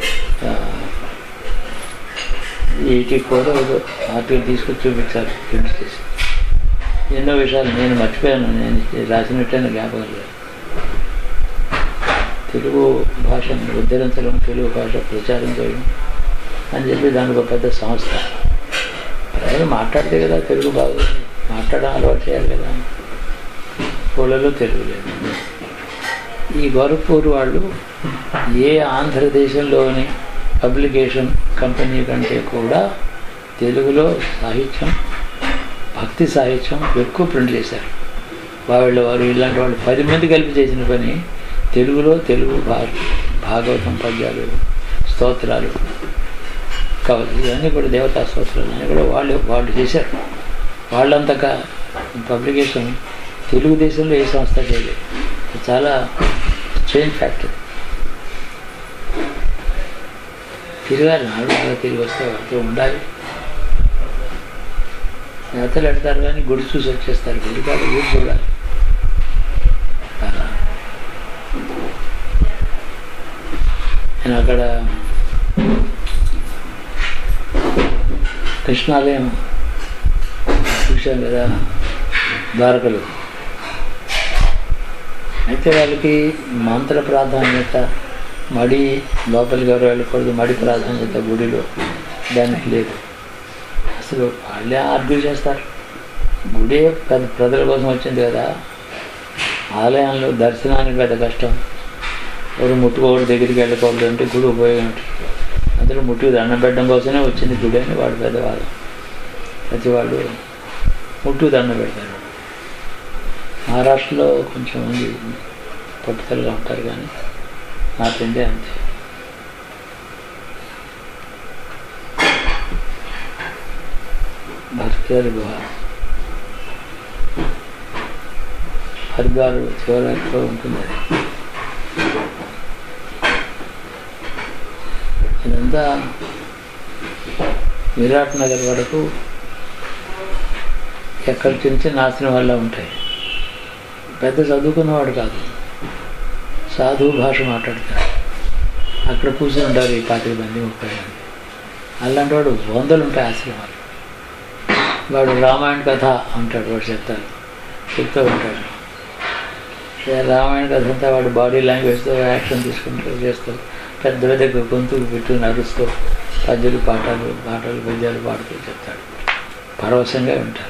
ఎయిటీ ఫోర్ ఏదో ఆర్టికల్ తీసుకొచ్చి చూపించారు ప్రింట్ చేసి ఎన్నో విషయాలు నేను మర్చిపోయాను నేను రాసినట్టయినా జ్ఞాపకం లేదు తెలుగు భాషను ఉద్ధరించడం తెలుగు భాష ప్రచారం చేయడం అని చెప్పి దానికి ఒక పెద్ద సంస్థ ప్రజలు మాట్లాడితే కదా తెలుగు బాగా మాట్లాడడం అలవాటు చేయాలి కదా ఊళ్ళలో తెలుగు లేదు ఈ గోరఖ్పూర్ వాళ్ళు ఏ ఆంధ్రదేశంలోని పబ్లికేషన్ కంపెనీ కంటే కూడా తెలుగులో సాహిత్యం భక్తి సాహిత్యం ఎక్కువ ప్రింట్ చేశారు వాళ్ళు వారు ఇలాంటి వాళ్ళు పది మంది కలిపి చేసిన పని తెలుగులో తెలుగు భా భాగవతం పద్యాలు స్తోత్రాలు కవలు ఇవన్నీ కూడా దేవతా స్తోత్రాలు అన్నీ కూడా వాళ్ళు వాళ్ళు చేశారు వాళ్ళంతగా పబ్లికేషన్ తెలుగుదేశంలో ఏ సంస్థ చేయలేదు ఇది చాలా స్ట్రెయిన్ ఫ్యాక్టర్ తిరిగారు నాడు బాగా తిరిగి వస్తే వాళ్ళతో ఉండాలి నేతలు పెడతారు కానీ గుడి చూసి వచ్చేస్తారు గుడి కాదు గుడి చూడాలి అలా. నేను అక్కడ కృష్ణాలయం చూశాను కదా ద్వారకలు అయితే వాళ్ళకి మంత్ర ప్రాధాన్యత మడి లోపలికి ఎవరు వెళ్ళకూడదు మడి ప్రాధాన్యత గుడిలో దానికి లేదు అసలు వాళ్ళే ఆర్గ్యూ చేస్తారు గుడి పెద్ద ప్రజల కోసం వచ్చింది కదా ఆలయంలో దర్శనానికి పెద్ద కష్టం ఎవరు ముట్టుకోవడం దగ్గరికి వెళ్ళకూడదు అంటే గుడి ఉపయోగం ఏంటి అందరూ ముట్టుకు దండం పెట్టడం కోసమే వచ్చింది గుడి అని వాడు పెద్దవాళ్ళు ప్రతి వాళ్ళు ముట్టుకు దండం పెడతారు మహారాష్ట్రలో కొంచెం మంది పట్టుదలగా ఉంటారు కానీ నార్త్ ఇండియా అంతే భక్తుల గుహ హరిద్వార్ చివరిలో ఉంటుంది అది ఇదంతా విరాట్ నగర్ వరకు ఎక్కడి నుంచి నాశనం వల్ల ఉంటాయి పెద్ద చదువుకున్నవాడు కాదు సాధువు భాష మాట్లాడతాడు అక్కడ కూర్చొని ఉంటారు ఈ పాతిక మంది ముప్పై మంది అలాంటి వాడు వందలు ఉంటాయి ఆశ్రమాలు వాడు రామాయణ కథ అంటాడు వాడు చెప్తాడు చెప్తూ ఉంటాడు ఏ రామాయణ కథ అంతా వాడు బాడీ లాంగ్వేజ్తో యాక్షన్ తీసుకుంటూ చేస్తూ పెద్ద పెద్ద గొంతుకు పెట్టు నడుస్తూ పద్యాలు పాటలు పాటలు పద్యాలు పాడుతూ చెప్తాడు పరవశంగా ఉంటారు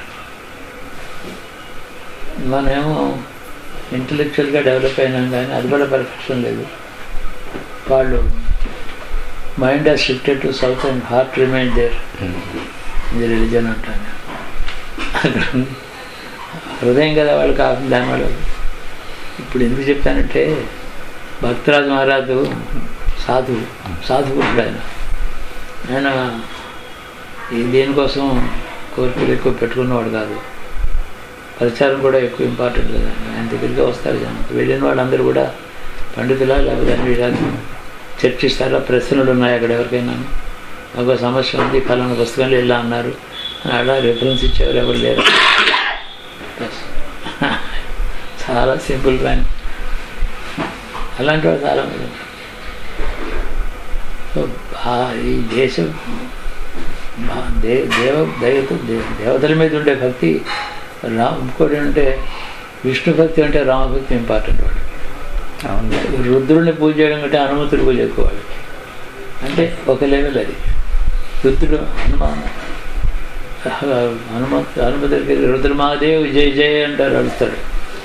మనమేమో ఇంటలెక్చువల్గా డెవలప్ అయినాం కానీ అది కూడా పర్ఫెక్షన్ లేదు వాళ్ళు mind has shifted to south and heart remained there ఇది రిలీజన్ అంటాను అక్కడ ఉంది. హృదయం కదా వాళ్ళు కాకుండా దానివల్ల ఇప్పుడు ఎందుకు చెప్పానంటే భక్తరాజు మహారాజు సాధువు సాధువుడు ఆయన ఆయన ఈ దేనికోసం కోరికలు ఎక్కువ పెట్టుకున్నవాడు కాదు ప్రచారం కూడా ఎక్కువ ఇంపార్టెంట్ కదా ఆయన దగ్గరికి వస్తారు జనం వెళ్ళిన వాళ్ళందరూ కూడా పండితులా లేకపోతే అన్ని విషయాలు చర్చిస్తారా ప్రశ్నలు ఉన్నాయి అక్కడ ఎవరికైనా ఒక సమస్య ఉంది ఫలానా పుస్తకంలో వెళ్ళా అన్నారు అని అలా రిఫరెన్స్ ఇచ్చేవారు ఎవరు లేరు బస్. చాలా సింపుల్ ప్లాన్ అలాంటి వాళ్ళు చాలా మంది ఉన్నారు. సో బా- ఈ దేశం బా- దే దేవ దయతో దే- దేవతల మీద ఉండే భక్తి రా ఇంకోటి అంటే విష్ణు భక్తి అంటే రామభక్తి ఇంపార్టెంట్ వాడు అవును రుద్రుడిని పూజ చేయడం కంటే హనుమంతుడి పూజ ఎక్కువ వాళ్ళకి అంటే ఒక లెవెల్ అది రుద్రుడు హనుమాన్ హనుమంతు హనుమంతుడికి రుద్ర మహాదేవ్ జై జై అంటారు అడుస్తాడు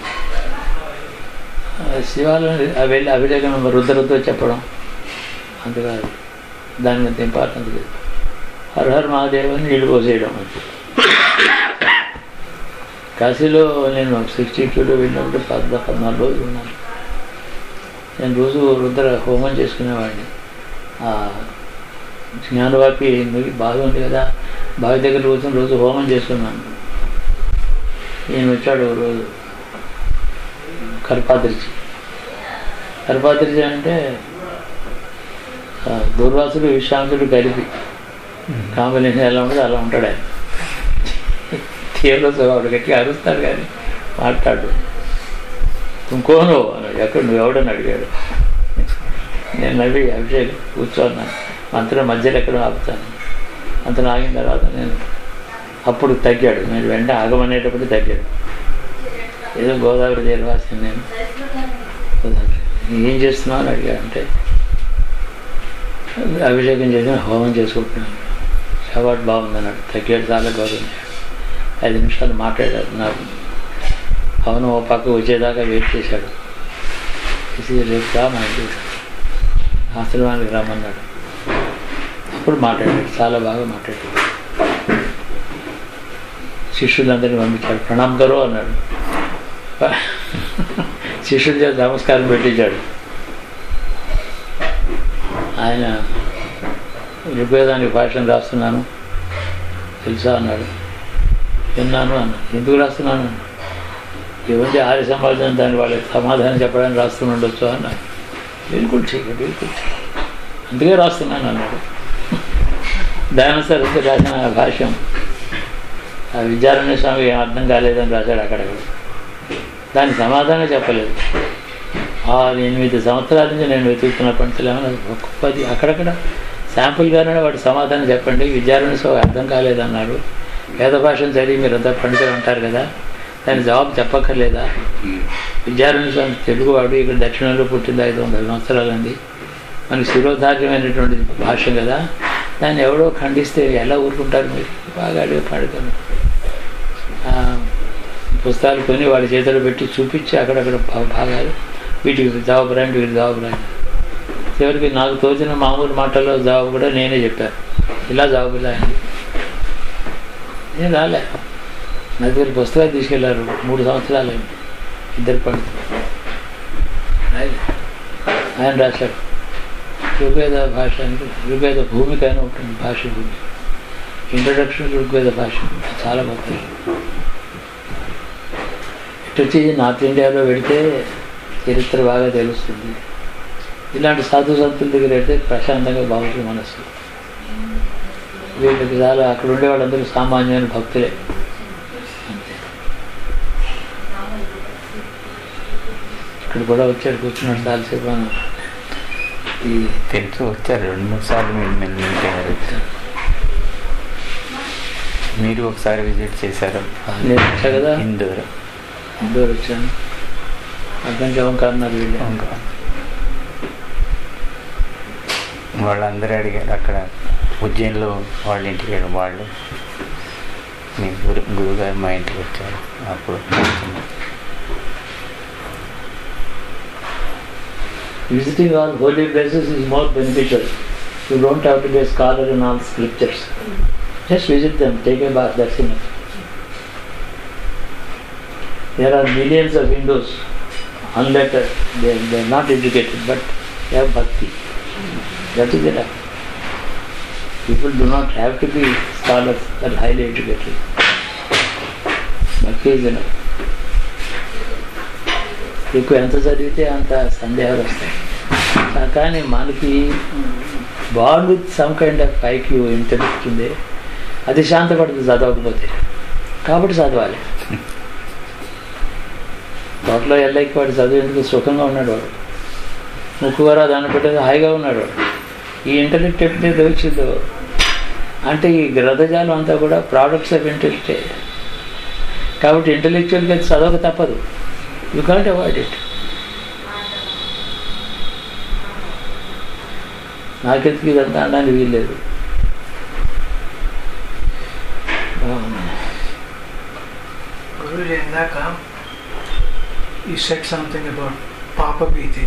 శివాలయం వెళ్ళి అభిషేకం రుద్రతో చెప్పడం అంతకాదు దానికి అంత ఇంపార్టెన్స్ లేదు హర హర్ మహాదేవ్ అని నీళ్ళు పోసేయడం అంతే కాశీలో నేను సిక్స్టీ టూలో వెళ్ళినప్పుడు పద్నా పద్నాలుగు రోజులు ఉన్నాను నేను రోజు రుద్ర హోమం చేసుకునేవాడిని ఆ జ్ఞానవాపి నువ్వు బావి ఉంది కదా బావి దగ్గర కూర్చొని రోజు హోమం చేసుకున్నాను ఈయన వచ్చాడు ఓ రోజు కర్పాద్రిచి కర్పాద్రిచి అంటే ఆ, దూర్వాసుడు విశ్రాంతుడు కలిపి కాంబినేషన్ ఎలా ఉంటుందో అలా ఉంటాడు ఆయన తీవ్ర స్వభావుడు గట్టిగా అరుస్తాడు కానీ మాట్లాడు ఇంకోను అన్నాడు ఎక్కడ నువ్వు ఎవడని అడిగాడు నేను నవ్వి అభిషేక్ కూర్చోన్నాను మంత్రం మధ్యలో ఎక్కడ ఆపుతాను అంత ఆగిన తర్వాత నేను అప్పుడు తగ్గాడు నేను వెంట ఆగమనేటప్పుడు తగ్గాడు ఏదో గోదావరి తీరవాసి నేను గోదావరి ఏం చేస్తున్నావు అని అడిగాడు అంటే అభిషేకం చేసి హోమం చేసుకుంటున్నాను షవాట్ బాగుందన్నాడు తగ్గాడు చాలా గౌరవం ఐదు నిమిషాలు మాట్లాడారు నాకు అవును ఓ పక్క వచ్చేదాకా వెయిట్ చేశాడు చేసి రేపు రా మా ఇంటికి ఆశ్రమానికి రమ్మన్నాడు అప్పుడు మాట్లాడాడు చాలా బాగా మాట్లాడాడు శిష్యులందరినీ పంపించాడు ప్రణామ్ గరు అన్నాడు శిష్యుల చేత నమస్కారం పెట్టించాడు ఆయన ఋగ్వేదానికి భాషను రాస్తున్నాను తెలుసా అన్నాడు విన్నాను అన్నాడు ఎందుకు రాస్తున్నాను ఏమంటే ఆర్య సమాజం దాని వాళ్ళకి సమాధానం చెప్పడానికి రాస్తూనే ఉండొచ్చు అన్నాడు బిల్కుల్ ఠీక్ బిల్కుల్ ఠీక్ అందుకే రాస్తున్నాను అన్నాడు దయానంద సరస్వతి రాసిన ఆ భాష్యం ఆ విద్యారణ్య స్వామి ఏం అర్థం కాలేదని రాశాడు అక్కడక్కడ దానికి సమాధానం చెప్పలేదు ఆరు ఎనిమిది సంవత్సరాల నుంచి నేను వెతుకుతున్న పంటలేమన్నా ఒక పది అక్కడక్కడ శాంపుల్గానే వాడు సమాధానం చెప్పండి విద్యారణ్య స్వామి అర్థం కాలేదన్నారు వేద భాషను చదివి మీరు అంతా పండితులు అంటారు కదా దాని జవాబు చెప్పక్కర్లేదా విద్యారణ్య స్వామి తెలుగువాడు ఇక్కడ దక్షిణంలో పుట్టింది ఐదు వందల సంవత్సరాలండి మనకి శిరోధార్యమైనటువంటి భాష కదా దాన్ని ఎవడో ఖండిస్తే ఎలా ఊరుకుంటారు మీరు బాగా అడిగి పండుతాను పుస్తకాలు కొని వాడి చేతిలో పెట్టి చూపించి అక్కడక్కడ భా- భాగాలు వీటికి జవాబు రాయండి వీటికి జవాబు రాయండి చివరికి నాకు తోచిన మామూలు మాటల్లో జవాబు కూడా నేనే చెప్పాను ఇలా జవాబు రాయండి నేను రాలే నా దగ్గర పుస్తకాలు తీసుకెళ్లారు మూడు సంవత్సరాలు అయింది ఇద్దరు పండితులు రాయలే. ఆయన రాశాడు ఋగ్వేద భాష అంటే ఋగ్వేద భూమిక అని ఉంటుంది భాష భూమి ఇంట్రడక్షన్ ఋగ్వేద భాష చాలా గొప్పది ఇటు వచ్చి నార్త్ ఇండియాలో వెళితే చరిత్ర బాగా తెలుస్తుంది ఇలాంటి సాధు సంతుల దగ్గర అయితే ప్రశాంతంగా బాగుంటుంది మనస్సు వీళ్ళకి చాలా అక్కడ ఉండే వాళ్ళందరూ సామాన్యమైన భక్తులే అంతే ఇక్కడ కూడా వచ్చాడు కూర్చున్నాడు చాలాసేపు మనం ఈ తెలుసు వచ్చారు రెండు మూడు సార్లు మీరు మీరు మీట్ అయ్యారు మీరు ఒకసారి విజిట్ చేశారు నేను వచ్చా కదా ఇందూరు ఇండోర్ వచ్చాను అక్కడి నుంచి ఓంకార్ అన్నారు వీళ్ళు ఇంకా వాళ్ళందరూ అడిగారు అక్కడ ఉజ్జయిన్లో వాళ్ళ ఇంటికి వెళ్ళి వాళ్ళు మీ గురు గురుగారు మా ఇంటికి వచ్చారు అప్పుడు కూర్చున్నాం. Visiting all holy places is more beneficial. You don't have to be a scholar in all scriptures. Just visit them, take a bath, that's enough. There are millions of Hindus, unlettered, they, they are not educated, but they have bhakti. That is enough. People do not have to be scholars that highly educated bhakti is enough. ఎక్కువ ఎంత చదివితే అంత సందేహాలు వస్తాయి కా- కానీ మనకి bond with some kind of IQ intelligent ఉంది అది శాంతపడుతుంది చదవకపోతే కాబట్టి చదవాలి తోటలో ఎల్లకి వాడు చదివేందుకు సుఖంగా ఉన్నాడు వాడు ముక్కుగారా దాన్ని పెట్టేది హాయిగా ఉన్నాడు వాడు ఈ ఇంటలెక్ట్ ఎప్పుడైతే వచ్చిందో అంటే ఈ గ్రథజాలం అంతా కూడా ప్రోడక్ట్స్ ఆఫ్ ఇంటెలిక్టే కాబట్టి ఇంటలెక్చువల్గా చదవక తప్పదు యూ కాంట్ అవాయిడ్ ఇట్ నాకెందుకు ఇదంతా అనడానికి వీల్లేదు బాగుంది. Guruji, ఇందాక you said something about Papa Bhiti.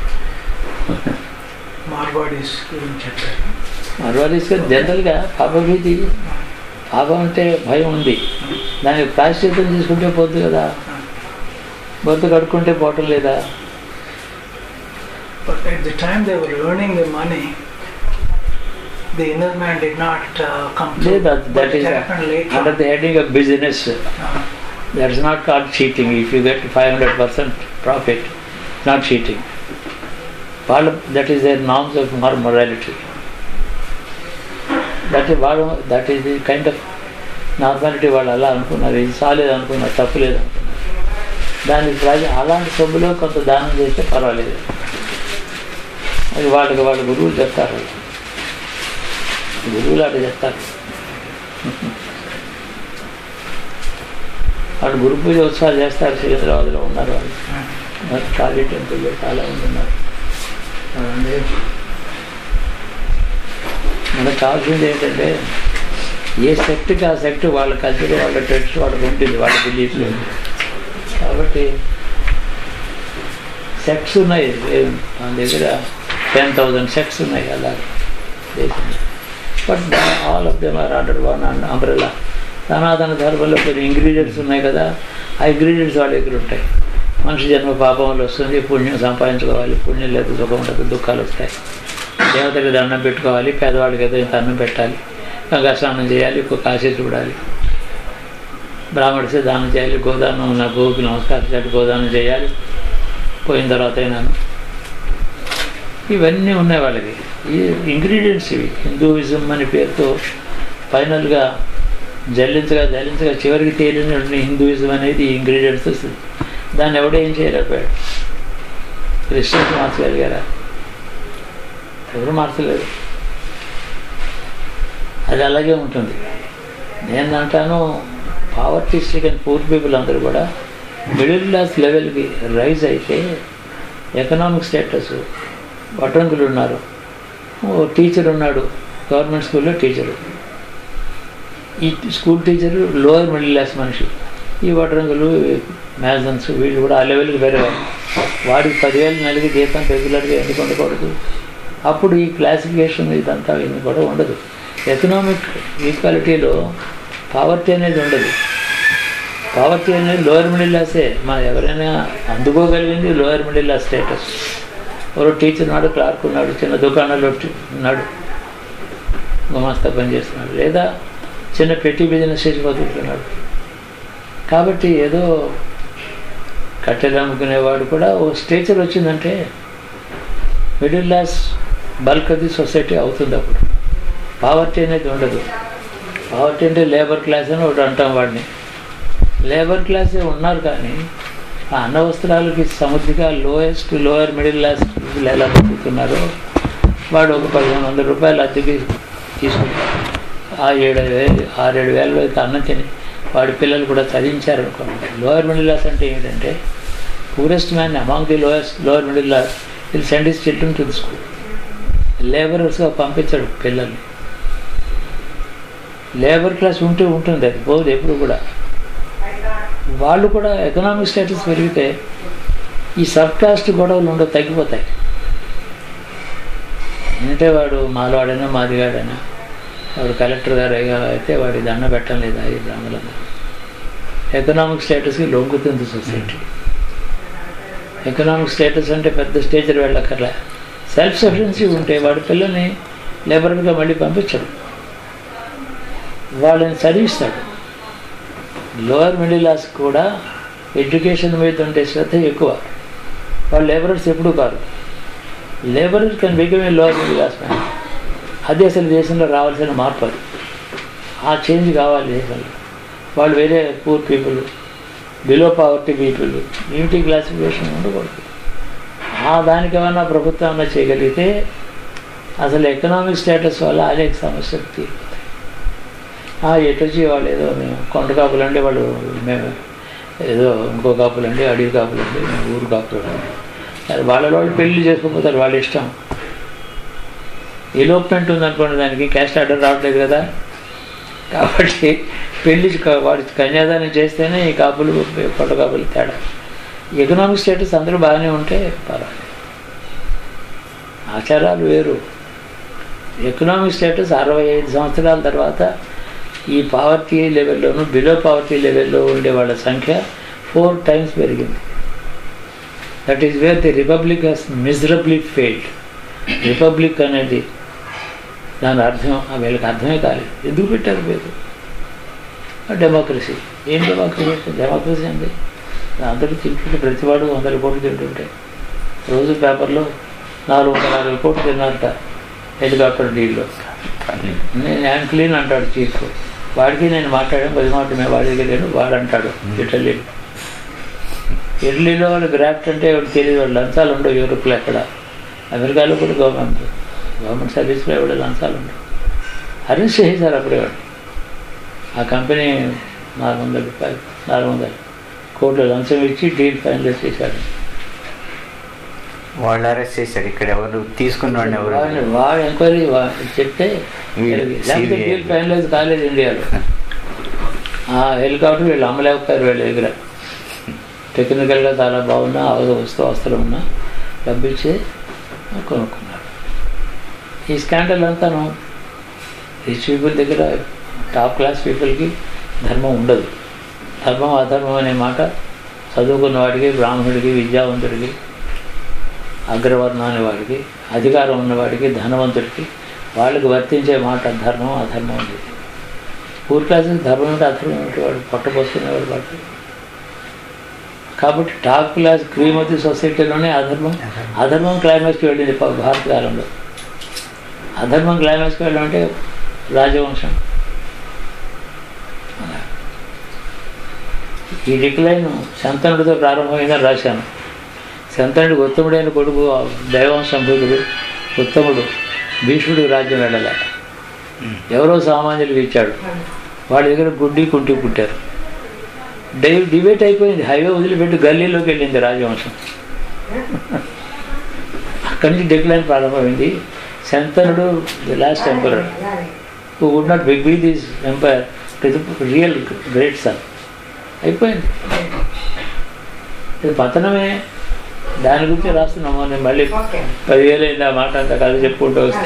Marwadis గురించి చెప్పారు మరవారీస్గా జనరల్గా పాపభీతి పాపం అంటే భయం ఉంది దానికి ప్రాశ్చిత్యం తీసుకుంటే పోద్దు కదా బొత్తు కడుక్కుంటే పోవటం లేదా But at the time they were earning the money, the inner man did not uh, come through. లేదా But that it is happened later. Under the heading of business Uh, that is not called cheating if you get five hundred percent profit not cheating వాళ్ళు that is their norms of మర్ morality that వాడు that is the kind of normality వాళ్ళు అలా అనుకున్నారు ఇది చాలేదు అనుకున్నారు తప్పులేదు అనుకున్నారు దానికి ప్రజ అలాంటి సొమ్ములో కొంత దానం చేస్తే పర్వాలేదు అది వాళ్ళకి వాళ్ళ గురువులు చెప్తారు గురువులు అట్లా చెప్తారు వాళ్ళు గురు పూజ ఉత్సవాలు చేస్తారు సికింద్రాబాద్లో ఉన్నారు వాళ్ళు మరి కాళీ టెంపుల్లో చాలా మంది ఉన్నారు వాళ్ళందరూ మనకు కావాల్సింది ఏంటంటే ఏ సెక్ట్కి ఆ సెక్ట్ వాళ్ళ కల్చర్ వాళ్ళ ట్రెడిషన్ వాళ్ళకి ఉంటుంది వాళ్ళ బిలీఫ్ కాబట్టి సెక్ట్స్ ఉన్నాయి ఏ- మన దగ్గర టెన్ థౌజండ్ సెక్ట్స్ ఉన్నాయి అలా దేశంలో but all of them are under one and umbrella సనాతన ధర్మంలో కొన్ని ఇంగ్రీడియంట్స్ ఉన్నాయి కదా ఆ ఇంగ్రీడియంట్స్ వాళ్ళ దగ్గర ఉంటాయి మనిషి జన్మ పాపంలో వస్తుంది పుణ్యం సంపాదించుకోవాలి పుణ్యం లేదు సుఖం ఉండదు దుఃఖాలు వస్తాయి దేవతకి దండం పెట్టుకోవాలి పేదవాళ్ళకి ఏదో ఇంత అన్నం పెట్టాలి గంగా స్నానం చేయాలి ఒక కాశీ చూడాలి బ్రాహ్మడిస్తే దానం చేయాలి గోదానం నా గోవుకి నమస్కారం చేయాలి గోదానం చేయాలి పోయిన తర్వాత అయినాను ఇవన్నీ ఉన్నాయి వాళ్ళకి ఈ ఇంగ్రీడియంట్స్ ఇవి హిందూయిజం అనే పేరుతో ఫైనల్గా జల్లించగా జల్లించగా చివరికి తేలిన హిందూయిజం అనేది ఈ ఇంగ్రీడియంట్స్ వస్తుంది దాన్ని ఎవడో ఏం చేయలేకపోయాడు క్రిస్టియన్స్ మార్చగలిగారా ఎవరు మార్చలేరు అది అలాగే ఉంటుంది నేను అంటాను పావర్టీ స్ట్రికన్ పూర్ పీపుల్ అందరూ కూడా మిడిల్ క్లాస్ లెవెల్కి రైజ్ అయితే ఎకనామిక్ స్టేటస్ వడ్రంగులు ఉన్నారు ఓ టీచర్ ఉన్నాడు గవర్నమెంట్ స్కూల్లో టీచరు ఈ school teacher lower middle class మనిషి ఈ వడ్రంగులు మ్యాజన్స్ వీళ్ళు కూడా ఆ లెవెల్కి పెరగాలి వాడికి పదివేలు నెలకి జీతం రెగ్యులర్గా ఎందుకు ఉండకూడదు అప్పుడు ఈ క్లాసిఫికేషన్ ఇదంతా ఇది కూడా ఉండదు ఎకనామిక్ ఈక్వాలిటీలో పావర్టీ అనేది ఉండదు పావర్టీ అనేది లోయర్ మిడిల్ క్లాసే మా ఎవరైనా అందుకోగలిగింది లోయర్ మిడిల్ క్లాస్ స్టేటస్ ఎవరో టీచర్ ఉన్నాడు క్లార్క్ ఉన్నాడు చిన్న దుకాణంలో టి- ఉన్నాడు గుమాస్తా పని చేస్తున్నాడు లేదా చిన్న పెట్టి బిజినెస్ చేసి బతుకుతున్నాడు కాబట్టి ఏదో కట్టెలు అమ్ముకునేవాడు కూడా ఓ స్టేచర్ వచ్చిందంటే మిడిల్ క్లాస్ బల్క్ అది సొసైటీ అవుతుంది అప్పుడు పావర్టీ అనేది ఉండదు పావర్టీ అంటే లేబర్ క్లాస్ అని ఒకటి అంటాం వాడిని లేబర్ క్లాసే ఉన్నారు కానీ ఆ అన్న వస్త్రాలకి సమృద్ధిగా lowest lower middle class people ఎలా బతుకుతున్నారో వాడు ఒక పదిహేను వందల రూపాయలు అద్దెకి తీసుకుంటాడు ఆ ఏడు వేలు ఆరేడు వేల అయితే అన్నం తిని వాడి పిల్లలు కూడా చదివించారు అనుకోండి లోయర్ మిడిల్ క్లాస్ అంటే ఏంటంటే poorest man among the lowest lower middle class will send his children to the school లేబరర్స్గా పంపించాడు పిల్లల్ని లేబర్ క్లాస్ ఉంటే ఉంటుంది అది పోదు ఎప్పుడు కూడా వాళ్ళు కూడా ఎకనామిక్ స్టేటస్ పెరిగితే ఈ సబ్ కాస్ట్ గొడవలు ఉండవు తగ్గిపోతాయి అంటే వాడు మాలవాడైనా మాదిగాడైనా వాడు కలెక్టర్ గారు అయ్యా అయితే వాడి దండ పెట్టడం లేదా ఈ బ్రాహ్మణులందరూ ఎకనామిక్ స్టేటస్కి లొంగుతుంది సొసైటీ ఎకనామిక్ స్టేటస్ అంటే పెద్ద స్టేజ్కి వెళ్ళక్కర్లే సెల్ఫ్ సఫిషియన్సీ ఉంటే వాడి పిల్లల్ని లేబర్గా మళ్ళీ పంపించడు వాళ్ళని చదివిస్తాడు లోవర్ మిడిల్ క్లాస్ కూడా ఎడ్యుకేషన్ మీద ఉండే శ్రద్ధ ఎక్కువ వాళ్ళు లేబరర్స్ ఎప్పుడూ కాదు labourer can become a lower middle class man అది అసలు దేశంలో రావాల్సిన మార్పు అది ఆ చేంజ్ కావాలి దేశంలో వాళ్ళు వేరే poor people below poverty people unity classification ఉండకూడదు ఆ దానికి ఏమన్నా ప్రభుత్వం ఏమన్నా చేయగలిగితే అసలు ఎకనామిక్ స్టేటస్ వల్ల అనేక సమస్యలు తీరుతాయి ఎటు వచ్చి వాళ్ళు ఏదో మేము కొండ కాపులు అంటే వాళ్ళు మేము ఏదో ఇంకో కాపులు అండి అడవి కాపులు అండి మేము ఊరు కాపులు అండి అది వాళ్ళ వాళ్ళు పెళ్లి చేసుకోపోతారు వాళ్ళ ఇష్టం ఎలోప్మెంట్ ఉందనుకోండి దానికి క్యాస్ట్ ఆర్డర్ రావట్లేదు కదా కాబట్టి పెళ్లి క- వాడి కన్యాదానం చేస్తేనే ఈ కాపులు పొట్ట కాపులు తేడా ఎకనామిక్ స్టేటస్ అందరూ బాగానే ఉంటే పర్వాలేదు ఆచారాలు వేరు ఎకనామిక్ స్టేటస్ అరవై ఐదు సంవత్సరాల తర్వాత ఈ పావర్టీ లెవెల్లోనూ బిలో పావర్టీ లెవెల్లో ఉండే వాళ్ళ సంఖ్య ఫోర్ టైమ్స్ పెరిగింది that is where the republic has miserably failed republic అనేది దాని అర్థం ఆ వీళ్ళకి అర్థమే కాలేదు ఎందుకు పెట్టారు పేరు డెమోక్రసీ ఏం డెమోక్రసీ డెమోక్రసీ అండి అందరూ తింటుంటే ప్రతివాడు వందల కోట్లు తింటుంటే రోజు పేపర్లో నాలుగు వందల అరవై కోట్లు తిన్నారట హెలికాప్టర్ డీల్లో నేను యాన్ క్లీన్ అంటాడు చీఫ్ వాడికి నేను మాట్లాడాను పది మాట మేము వాడి దగ్గర లేను వాడు అంటాడు ఇటలీ ఇటలీలో వాళ్ళు గ్రాఫ్ట్ అంటే ఎవరికి తెలియదు వాళ్ళు లంచాలు ఉండవు యూరోప్లో ఎక్కడ అమెరికాలో కూడా గవర్నమెంట్ గవర్నమెంట్ సర్వీస్లో ఎవరు లంచాలు ఉండవు అరెస్ట్ చేశారు అప్పుడే వాడు ఆ కంపెనీ నాలుగు వందల రూపాయలు నాలుగు వందలు కోట్ల లంచం ఇచ్చి డీల్ ఫైనలైజ్ చేశాడు వాళ్ళు అరెస్ట్ చేశారు ఇక్కడ ఎవరు తీసుకున్న వాడిని ఎవరు వాడిని వాడు ఎంక్వైరీ చెప్తే వీడు లేకపోతే CBI. డీల్ ఫైనలైజ్ కాలేదు ఇండియాలో ఆ హెలికాప్టర్ వీళ్ళు అమ్మలేకపోయారు వీళ్ళ దగ్గర టెక్నికల్గా చాలా బాగున్నా అవసరం వస్తూ అవసరం ఉన్నా డబ్బిచ్చి కొనుక్కున్నారు ఈ స్కాండల్ అంతాను రిచ్ పీపుల్ దగ్గర టాప్ క్లాస్ పీపుల్కి ధర్మం ఉండదు ధర్మం అధర్మం అనే మాట చదువుకున్న వాడికి బ్రాహ్మణుడికి విద్యావంతుడికి అగ్రవర్ణం అనే వాడికి అధికారం ఉన్నవాడికి ధనవంతుడికి వాళ్ళకి వర్తించే మాట ధర్మం అధర్మం ఉండేది పూర్ క్లాసెస్ ధర్మం అంటే అధర్మం అంటే వాడు పొట్టపోసుకునేవాడు వాడు కాబట్టి టాప్ క్లాస్ క్రీమతి సొసైటీలోనే అధర్మం అధర్మం క్లైమాక్స్కి వెళ్ళింది ప- భారత కాలంలో అధర్మం క్లైమాక్స్కి వెళ్ళడం అంటే రాజవంశం అలా. ఈ డిక్లైన్ శంతనుడితో ప్రారంభమైందని రాశాను శంతనుడికి ఉత్తముడైన కొడుకు దైవం సంభూతుడు ఉత్తముడు భీష్ముడికి రాజ్యం వెళ్ళాల ఎవరో సామాన్యులకు ఇచ్చాడు వాడి దగ్గర గుడ్డి కుంటి పుట్టారు డై డిబేట్ అయిపోయింది హైవే వదిలిపెట్టి గల్లీలోకి వెళ్ళింది రాజవంశం అక్కడి నుంచి డిక్లైన్ ప్రారంభమైంది శంతనుడు the last emperor who would not big be this empire real great son అయిపోయింది ఇది పతనమే దాని గురించి రాస్తున్నాము నేను మళ్ళీ పదివేలు అయింది ఆ మాట అంతా కథ చెప్పుకుంటూ వస్తే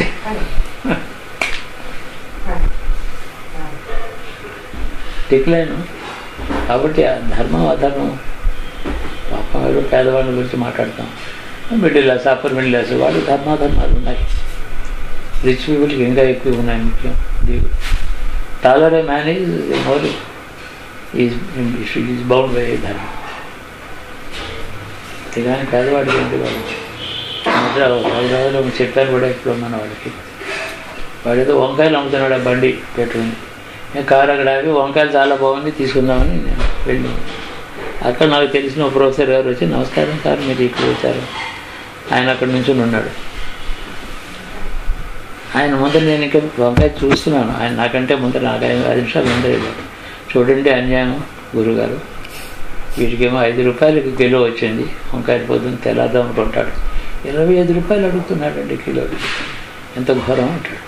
డిక్లైన్ కాబట్టి ఆ ధర్మం అధర్మం పాపం ఏదో పేదవాళ్ళ గురించి మాట్లాడతాం middle class upper middle class వాళ్ళు ధర్మాధర్మాలు ఉన్నాయి రిచ్ పీపుల్కి ఇంకా ఎక్కువ ఉన్నాయి ముఖ్యం taller a man is more is is bound by ధర్మం కానీ పేదవాడికి ఏంటి వాడు హైదరాబాద్లో చెప్పాను కూడా ఇప్పుడు మన వాడికి వాడు ఏదో వంకాయలు అమ్ముతున్నాడు ఆ బండి పెట్టుకుని నేను కారు అక్కడ ఆగి వంకాయలు చాలా బాగుంది తీసుకుందామని నేను వెళ్ళి అక్కడ నాకు తెలిసిన ఒక ప్రొఫెసర్ గారు వచ్చి నమస్కారం సార్ మీరు ఇక్కడ వచ్చారు ఆయన అక్కడ నుంచి ఉన్నాడు ఆయన ముందర నేను ఇంకా వంకాయ చూస్తున్నాను ఆయన నాకంటే ముందర నాకు ఐదు ఐదు నిమిషాలు ముందర వెళ్ళాడు చూడండి అన్యాయం గురుగారు వీటికేమో ఐదు రూపాయలకి కిలో వచ్చింది వంకాయ పొద్దున్న తెల్లారుదాం అనుకుంటాడు ఇరవై ఐదు రూపాయలు అడుగుతున్నాడండి కిలోకి ఎంత ఘోరం అంటాడు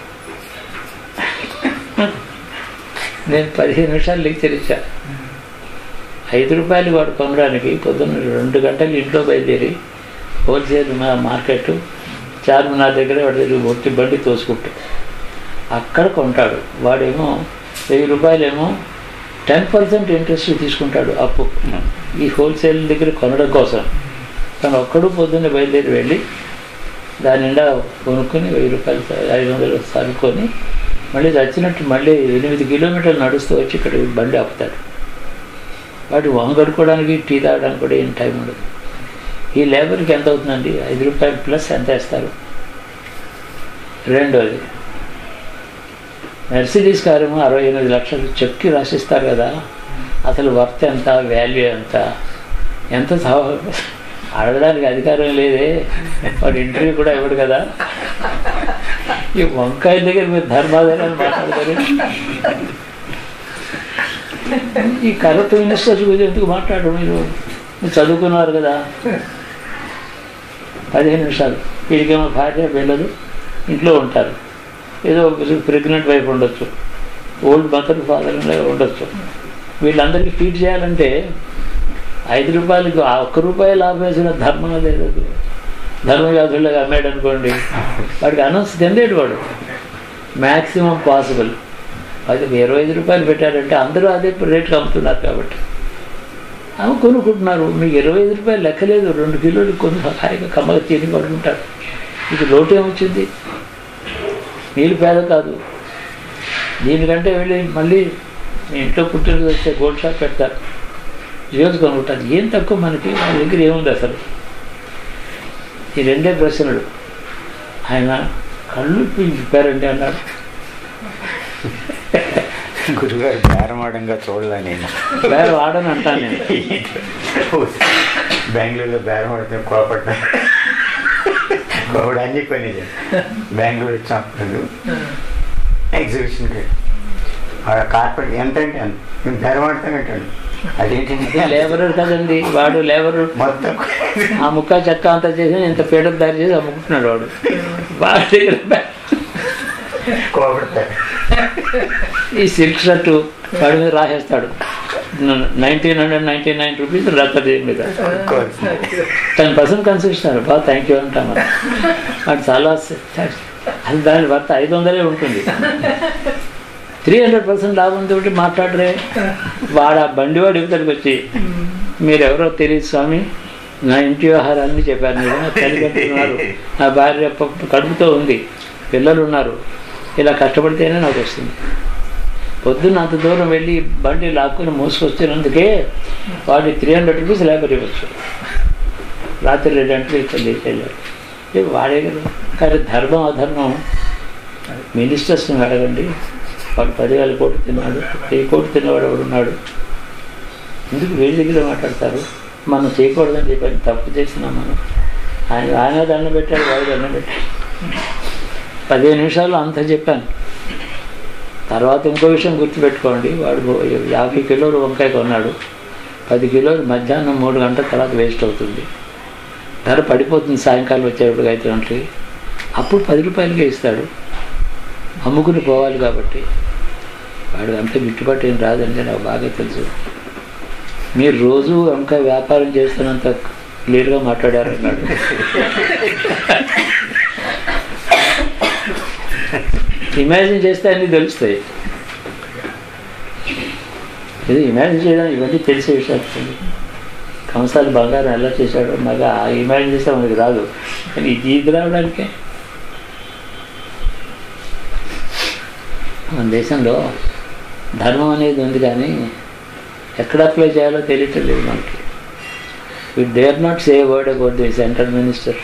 నేను పదిహేను నిమిషాలు లెక్చర్ ఇచ్చా ఐదు రూపాయలు వాడు కొనడానికి పొద్దున్న రెండు గంటలు ఇంట్లో బయలుదేరి హోల్సేల్ మా మార్కెట్ చార్మినార్ దగ్గర వాడి దగ్గర ఒట్టి బండి తోసుకుంటాడు అక్కడ కొంటాడు వాడేమో వెయ్యి రూపాయలేమో టెన్ పర్సెంట్ ఇంట్రెస్ట్ తీసుకుంటాడు అప్పు ఈ హోల్సేల్ దగ్గర కొనడం కోసం తను ఒక్కడు పొద్దున్నే బయలుదేరి వెళ్ళి దాని నిండా కొనుక్కొని వెయ్యి రూపాయలు స- ఐదు వందలు సరుకొని మళ్ళీ చచ్చినట్టు మళ్ళీ ఎనిమిది కిలోమీటర్లు నడుస్తూ వచ్చి ఇక్కడ బండి ఆపుతాడు వాడు వంగడుకోవడానికి టీ తాగడానికి కూడా ఏం టైం ఉండదు ఈ లేబర్కి ఎంత అవుతుందండి ఐదు రూపాయలు ప్లస్ ఎంత వేస్తారు రెండోది మెర్సిడీస్ కారేమో అరవై ఎనిమిది లక్షలు చెక్కి రాసిస్తారు కదా అసలు వర్త్ ఎంత వాల్యూ ఎంత ఎంత సవ- అడగడానికి అధికారం లేదే వాడు ఇంటర్వ్యూ కూడా ఇవ్వడు కదా ఈ వంకాయ దగ్గర మీరు ధర్మాదారాన్ని మాట్లాడతారు ఈ కరెక్ట్ మినిస్టర్స్ గురించి ఎందుకు మాట్లాడరు మీరు మీరు చదువుకున్నారు కదా పదిహేను నిమిషాలు వీడికేమో భార్య పిల్లలు ఇంట్లో ఉంటారు ఏదో ప్రెగ్నెంట్ వైఫ్ ఉండొచ్చు ఓల్డ్ మదర్ ఫాదర్ ఉండొచ్చు వీళ్ళందరికీ ఫీడ్ చేయాలంటే ఐదు రూపాయలకి ఆ ఒక్క రూపాయి లాభం వేసిన ధర్మం లేదు అది. ధర్మ వ్యాధుల్లాగా అమ్మాడు అనుకోండి వాడికి అనౌన్స్ తిందేడు వాడు మ్యాక్సిమం పాసిబుల్ అది ఇరవై ఐదు రూపాయలు పెట్టారంటే అందరూ అదే రేటుకి అమ్ముతున్నారు కాబట్టి అవి కొనుక్కుంటున్నారు మీకు ఇరవై ఐదు రూపాయలు లెక్కలేదు రెండు కిలోలు కొన్ని హాయిగా కమ్మగా తిని పడుకుంటారు ఇది లోటు ఏమొచ్చింది నీళ్ళు పేద కాదు దీనికంటే వెళ్ళి మళ్ళీ మీ ఇంట్లో పుట్టినరోజు వస్తే గోల్డ్ షాప్ పెడతారు జ్యూస్ కొనుక్కుంటారు ఏం తక్కువ మనకి వాళ్ళ దగ్గర ఏముంది అసలు ఈ రెండే ప్రశ్నలు ఆయన కళ్ళు చెప్పారండి అన్నాడు గురుగారు బేరమాడంగా చూడలే నేను వేరే వాడని అంటాను నేను బెంగళూరులో బేరమాడితే కోపడ్డా కోపడు అన్ని కొని బెంగళూరు వచ్చినప్పుడు ఎగ్జిబిషన్కి ఆడ కార్పెట్ ఎంత అంటే అంత నేను బేరమాడతానంటాడు అదేంటంటే లేబరర్ కదండి వాడు లేబరు మొత్తం ఆ ముక్క చెక్క అంతా చేసి ఇంత పీడకు దారి చేసి అమ్ముకుంటున్నాడు వాడు వాడి దగ్గర బ్యా- కోపడతాడు ఈ సిల్క్ షర్టు వాడి మీద రాసేస్తాడు nineteen hundred ninety nine rupees రద్దీ మీద టెన్ పర్సెంట్ కన్సిస్తారు బాగా థ్యాంక్ యూ అంటాం మనం వాడు చాలా స- అది దాని వర్త ఐదు వందలే ఉంటుంది త్రీ హండ్రెడ్ పర్సెంట్ లాభంతో మాట్లాడరే వాడు ఆ బండి వాడు ఇవతలికి వచ్చి మీరెవరో తెలియదు స్వామి నా ఇంటి వ్యవహారాన్ని చెప్పారు మీరు నా తల్లిదండ్రులు నా భార్య ప- కడుపుతో ఉంది పిల్లలు ఉన్నారు ఇలా కష్టపడితేనే నాకు వస్తుంది పొద్దున్న అంత దూరం వెళ్ళి బండి లాక్కుని మోసుకొచ్చినందుకే వాడి త్రీ హండ్రెడ్ రూపీస్ లేబర్ ఇవ్వచ్చు రాత్రి రెండు గంటలు ఇక్కడ లేచెళ్ళాడు ఏ వాడే కదా కానీ ధర్మం అధర్మం మినిస్టర్స్ని అడగండి వాడు పదివేల కోట్లు తిన్నాడు వెయ్యి కోట్లు తిన్నవాడు ఎవడు ఉన్నాడు ఎందుకు వీళ్ళ దగ్గర మాట్లాడతారు మనం చేయకూడదని చెప్పాను తప్పు చేసినాం మనం ఆయన ఆయన దండం పెట్టాడు వాడు దండం పెట్టాడు పదిహేను నిమిషాలు అంతా చెప్పాను తర్వాత ఇంకో విషయం గుర్తుపెట్టుకోండి వాడు యాభై కిలోలు వంకాయ కొన్నాడు పది కిలోలు మధ్యాహ్నం మూడు గంటల తర్వాత వేస్ట్ అవుతుంది ధర పడిపోతుంది సాయంకాలం వచ్చేటప్పుడు ఐదు గంటలకి అప్పుడు పది రూపాయలకే ఇస్తాడు అమ్ముకుని పోవాలి కాబట్టి వాడు అంత గిట్టుబాటు ఏం రాదండి నాకు బాగా తెలుసు మీరు రోజు వంకాయ వ్యాపారం చేస్తున్నంత క్లియర్గా మాట్లాడారు అన్నాడు ఇమాజిన్ చేస్తే అన్నీ తెలుస్తాయి ఇది ఇమాజిన్ చేయడం ఇవన్నీ తెలిసే విషయాలు కంసాలు బంగారం ఎలా చేశాడో నాకు ఆ ఇమాజిన్ చేస్తే మనకి రాదు కానీ ఇది ఇది రావడానికే మన దేశంలో ధర్మం అనేది ఉంది కానీ ఎక్కడ అప్లై చేయాలో తెలియట్లేదు మనకి we dare not say word about the central minister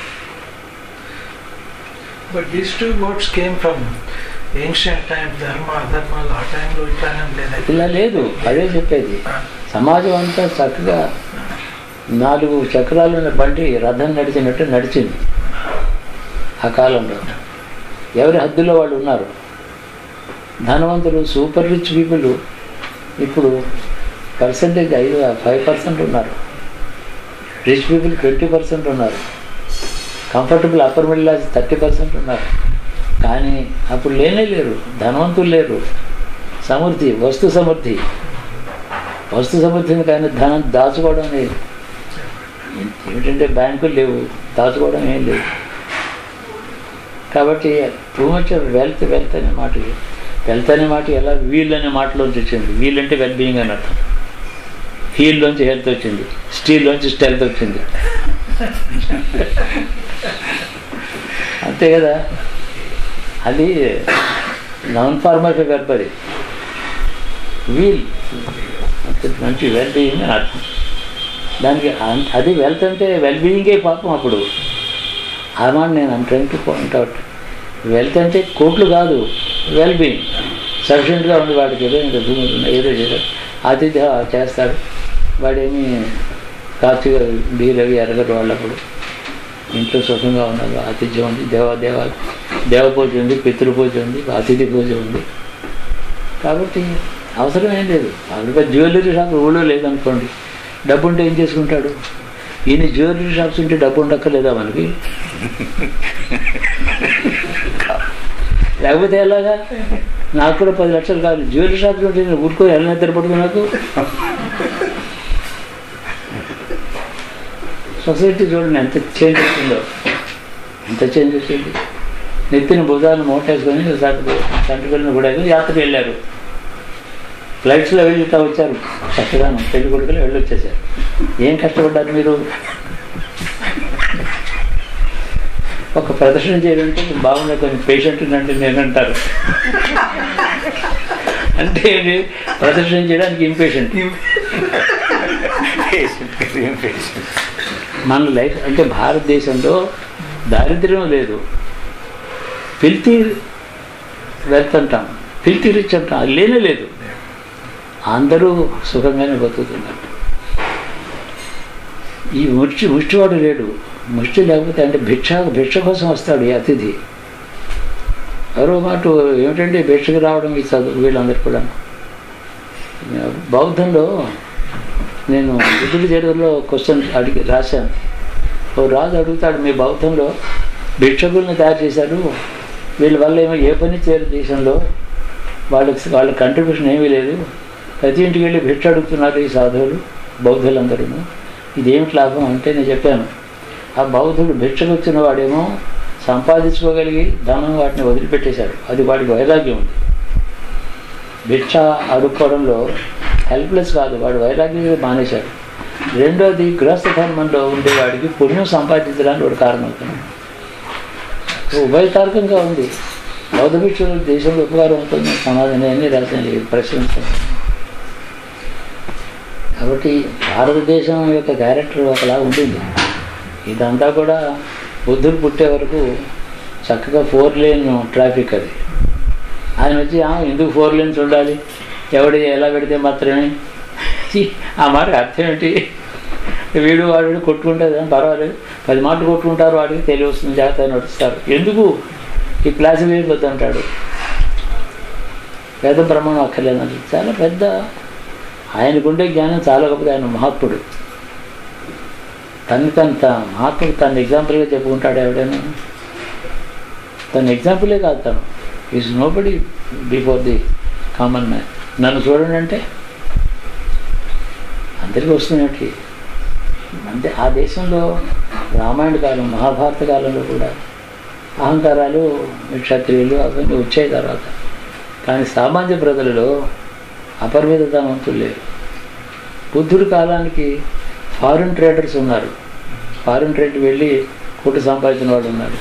But these two words came from ancient times, dharma, adharma, ఆ టైంలో ఇట్లానే లేదా ఇలా లేదు అదే చెప్పేది సమాజం అంతా చక్కగా నాలుగు చక్రాలు ఉన్న బండి రథం నడిచినట్టు నడిచింది ఆ కాలంలో ఎవరి హద్దులో వాళ్ళు ఉన్నారు ధనవంతులు సూపర్ రిచ్ పీపుల్ ఇప్పుడు పర్సంటేజ్ ఐదు ఫైవ్ పర్సెంట్ ఉన్నారు రిచ్ పీపుల్ ట్వంటీ పర్సెంట్ ఉన్నారు comfortable upper middle class thirty percent ఉన్నారు కానీ అప్పుడు లేనే లేరు ధనవంతులు లేరు సమృద్ధి వస్తు సమృద్ధి వస్తు సమృద్ధిని కానీ ధనం దాచుకోవడం లేదు ఏమిటంటే బ్యాంకులు లేవు దాచుకోవడం ఏం లేవు కాబట్టి టూ మచ్ వెల్త్ వెల్త్ అనే మాట వెల్త్ అనే మాట ఎలా వీల్ అనే మాటలోంచి వచ్చింది వీల్ అంటే వెల్ బీయింగ్ అని అర్థం హీల్లోంచి హెల్త్ వచ్చింది స్టీల్లోంచి స్టెల్త్ వచ్చింది అంతే కదా అది నౌన్ ఫార్మ్ ఆఫ్ వెర్బరీ వీల్ మంచి వెల్ బీయింగ్ అని అర్థం దానికి అన్- అది వెల్త్ అంటే వెల్ బీయింగే పాపం అప్పుడు ఆ మాట నేను I'm trying to point out wealth అంటే కోట్లు కాదు వెల్ బీయింగ్ సఫిషియెంట్గా ఉంది వాడికి ఏదో ఇంకా భూమి ఉంది, ఏదో చేశాడు ఆతిథ్య చేస్తాడు వాడేమి కాచిగా బీర్ అవి ఎరగరు వాళ్ళప్పుడు ఇంట్లో సుఖంగా ఉన్నారు ఆతిథ్యం ఉంది దేవ దేవ దేవ పూజ ఉంది పితృపూజ ఉంది అతిథి పూజ ఉంది కాబట్టి అవసరం ఏం లేదు అందుకే జ్యువెలరీ షాప్ ఊళ్ళో లేదనుకోండి డబ్బు ఉంటే ఏం చేసుకుంటాడు ఈయన జ్యువెలరీ షాప్స్ ఉంటే డబ్బు ఉండక్కర్లేదా మనకి లేకపోతే ఎలాగా నాకు కూడా పది లక్షలు కావాలి జ్యువెలరీ షాప్స్ ఉంటే నేను ఊరుకో ఎలా నిద్రపడుతుంది నాకు సొసైటీ చూడండి ఎంత చేంజ్ వచ్చిందో ఎంత చేంజ్ వచ్చింది నెత్తిన భుజాలను మోటేసుకొని సంటిపల్లిని కూడా యాత్రకు వెళ్ళారు ఫ్లైట్స్లో వెళ్ళి ఇట్లా వచ్చారు చక్కగా పెళ్లి కొడుకులు వెళ్ళి వచ్చేసారు ఏం కష్టపడ్డారు మీరు ఒక ప్రదర్శన చేయాలంటే బాగుండే కొన్ని పేషెంట్ అంటే నేను అంటారు అంటే ఏంటి? ప్రదర్శన చేయడానికి ఇంపేషెంట్ పేషెంట్ ఏం పేషెంట్ మన లైఫ్ అంటే భారతదేశంలో దారిద్ర్యం లేదు ఫిల్తీ వెల్త్ అంటాం ఫిల్తీ రిచ్ అంటాం అది లేనే లేదు అందరూ సుఖంగానే బతుకుతున్నారు ఈ ముష్టి ముష్టివాడు లేడు ముష్టి లేకపోతే అంటే భిక్ష భిక్ష కోసం వస్తాడు ఈ అతిథి ఎవరో మాట ఏమిటంటే భిక్షకు రావడం ఈ చదువు వీళ్ళందరూ కూడా బౌద్ధంలో నేను బుద్ధుడి చరిత్రలో క్వశ్చన్ అడిగి రాశాను ఓ రాజు అడుగుతాడు మీ బౌద్ధంలో భిక్షకుల్ని తయారు చేశారు వీళ్ళ వల్ల ఏమో ఏ పని చేయరు దేశంలో వాళ్ళకి వాళ్ళ కంట్రిబ్యూషన్ ఏమీ లేదు ప్రతి ఇంటికి వెళ్ళి భిక్ష అడుగుతున్నారు ఈ సాధువులు బౌద్ధులందరూ ఇదేమిటి లాభం అంటే నేను చెప్పాను ఆ బౌద్ధుడు భిక్షకు వచ్చిన వాడేమో సంపాదించుకోగలిగి ధనం వాటిని వదిలిపెట్టేశాడు అది వాడికి వైరాగ్యం ఉంది భిక్ష అడుక్కోవడంలో హెల్ప్లెస్ కాదు వాడు వైరాగ్యం మానేశాడు రెండోది గృహస్థ ధర్మంలో ఉండేవాడికి పుణ్యం సంపాదించడానికి వాడు కారణం అవుతుంది ఉభయతారకంగా ఉంది బౌద్ధ భిక్షులు దేశంలో ఉపకారం అవుతుంది సమాధానం అన్ని రాశాను ఈ ప్రశ్నించాను కాబట్టి భారతదేశం యొక్క క్యారెక్టర్ ఒకలా ఉండింది ఇదంతా కూడా బుద్ధుడు పుట్టే వరకు చక్కగా ఫోర్ లేన్ ట్రాఫిక్ అది ఆయన వచ్చి "ఆ, ఎందుకు ఫోర్ లేన్స్ ఉండాలి ఎవడి ఎలా పెడితే మాత్రమే ఛీ, ఆ మాటకి అర్థం ఏంటి వీడు వాడు కొట్టుకుంటే పర్వాలేదు పది మాటలు కొట్టుకుంటారు వాడికి తెలివి వస్తుంది జాగ్రత్త నడుస్తారు ఎందుకు ఈ క్లాసు వేయవద్దు అంటాడు వేద ప్రమాణం అక్కర్లేదంటే చాలా పెద్ద ఆయనకుండే జ్ఞానం చాలా గొప్పది ఆయన మహాత్ముడు తను తను తా- మహాత్ముడు తన ఎగ్జాంపుల్గా చెప్పుకుంటాడు ఎవడైనా తన ఎగ్జాంపులే కాదు తను is nobody before the common man నన్ను చూడండి అంటే అందరికీ వస్తున్నట్టు అంటే ఆ దేశంలో రామాయణ కాలం మహాభారత కాలంలో కూడా అహంకారాలు క్షత్రియులు అవన్నీ వచ్చాయి తర్వాత కానీ సామాన్య ప్రజలలో అపరిమితతనంతులు లేరు బుద్ధుడి కాలానికి ఫారిన్ ట్రేడర్స్ ఉన్నారు ఫారిన్ ట్రేడ్ వెళ్ళి కోటి సంపాదించిన వాడు ఉన్నాడు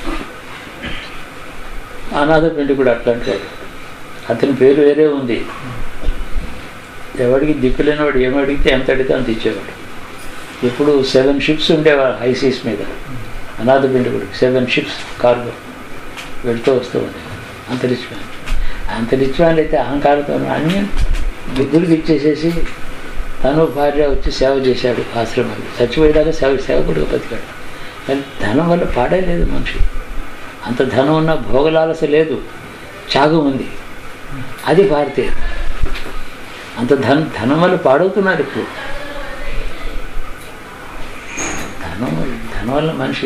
అనాథ పిండి కూడా అట్లాంటి వాడు అతని పేరు వేరే ఉంది ఎవడికి దిక్కులేనివాడు ఏమి అడిగితే ఎంత అడిగితే అంత ఇచ్చేవాడు ఇప్పుడు సెవెన్ షిప్స్ ఉండేవాడు హైసీస్ మీద అనాథ పిండి కూడా సెవెన్ షిప్స్ కార్గో వెళ్తూ వస్తూ ఉండేవాడు అంత రిచ్ మ్యాన్ అంత రిచ్ మ్యాన్ అయితే అహంకారంతో అన్ని బుద్ధుడికి ఇచ్చేసేసి తను భార్య వచ్చి సేవ చేశాడు ఆశ్రమాన్ని చచ్చిపోయేదాకా సేవ సేవకుడిగా బతికాడు కానీ ధనం వల్ల పాడే లేదు మనిషి అంత ధనం ఉన్న భోగలాలస లేదు త్యాగం ఉంది అది భారతీయ అంత ధన ధనం వల్ల పాడవుతున్నారు ఇప్పుడు ధనం వల్ల- ధనం వల్ల మనిషి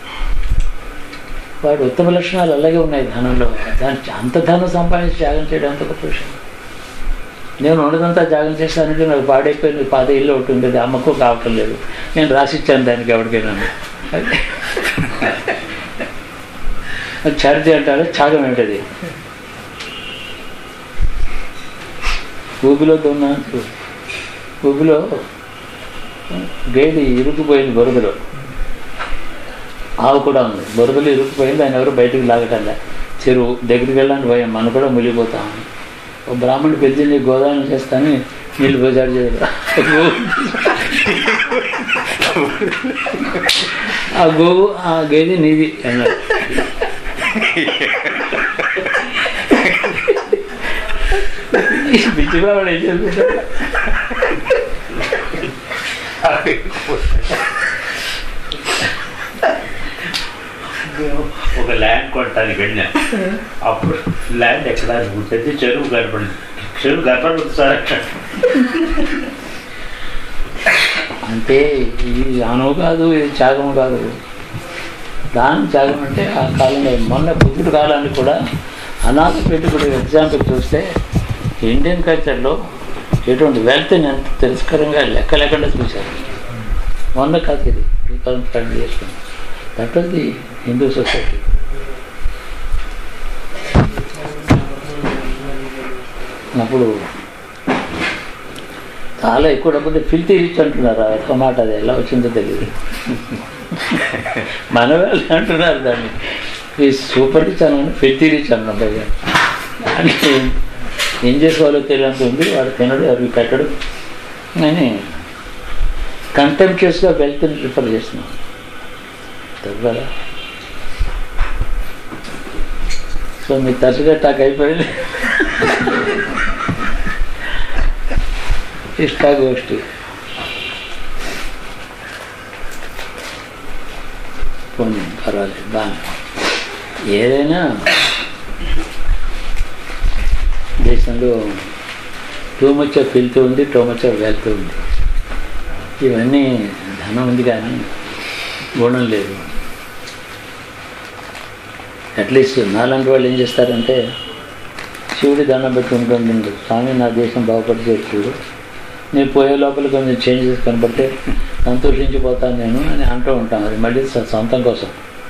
వాడు ఉత్తమ లక్షణాలు అలాగే ఉన్నాయి ధనంలో దాని అంత ధనం సంపాదించి త్యాగం చేయడం అంత గొప్ప విషయం నేను ఉన్నదంతా త్యాగం చేస్తానంటే నాకు పాడైపోయింది పాత ఇల్లు ఒకటి ఉండేది అమ్మకు కావటం లేదు నేను రాసిచ్చాను దానికి ఎవరికైనా అది చారిటీ అంటారు త్యాగం ఏంటది ఊబిలో దున్న ఊబిలో గేడి ఇరుక్కుపోయింది బురదలో ఆవు కూడా ఉంది బురదలో ఇరుక్కుపోయింది ఆయన ఎవరు బయటికి లాగటంలే చెరువు దగ్గరికి వెళ్ళడానికి భయం మనం కూడా మునిగిపోతామని ఓ బ్రాహ్మణుడు పెద్ద నీ గోదానం చేస్తాను నీళ్ళు పోసాడు చేయరు ఆ గోవు ఆ గేది నీది అన్నాడు పిచ్చివాడు ఏం చేస్తుంటాడు ఒక ల్యాండ్ కొనడానికి వెళ్ళినా అప్పుడు ల్యాండ్ ఎక్కడ గుర్తెత్తి చెరువు కనపడింది చెరువు కనపడుతుంది సార్ అంటే ఇది దానం కాదు ఇది త్యాగం కాదు దానం త్యాగం అంటే ఆ కాలంలో మొన్న బుద్ధుడి కాలాన్ని కూడా అనాథ పెట్టుకుడు ఎగ్జాంపుల్ చూస్తే ఇండియన్ కల్చర్లో ఎటువంటి వెల్త్ని ఎంత తిరస్కరంగా లెక్క లేకుండా చూశారు మొన్న కాదు ఇది two thousand five years that was the Hindu society అప్పుడు చాలా ఎక్కువ డబ్బులు ఫిల్తీ రిచ్ అంటున్నారు ఆ ఒక్క మాట అది ఎలా వచ్చిందో తెలియదు మన వాళ్ళు అంటున్నారు దాన్ని ఈ సూపర్ రిచ్ అన్నాను ఫిల్తీ రిచ్ అన్నాం పైగా అంటే ఏం చేసుకోవాలో తెలియనంత ఉంది వాడు తినడు అవి పెట్టడు అని కంటెంప్చుయస్గా వెల్త్ని ప్రిఫర్ చేస్తున్నాం తప్పు కదా సో మీ తరచుగా టాక్ అయిపోయింది ఇష్టాగోష్ఠి పోనీ పర్వాలేదు బాగా ఏదైనా దేశంలో టూ మచ్ ఆఫ్ ఫిల్త్ ఉంది టూ మచ్ ఆఫ్ వెల్త్ ఉంది ఇవన్నీ ధనం ఉంది కానీ గుణం లేదు అట్లీస్ట్ నాలాంటి వాళ్ళు ఏం చేస్తారంటే శివుడి దండం పెట్టి ఉంటుంది స్వామి నా దేశం బాగుపడితే చూడు నేను పోయే లోపల కొంచెం చేంజెస్ కనబడితే సంతోషించిపోతాను నేను అని అంటూ ఉంటాను అది మళ్ళీ సొ- సొంతం కోసం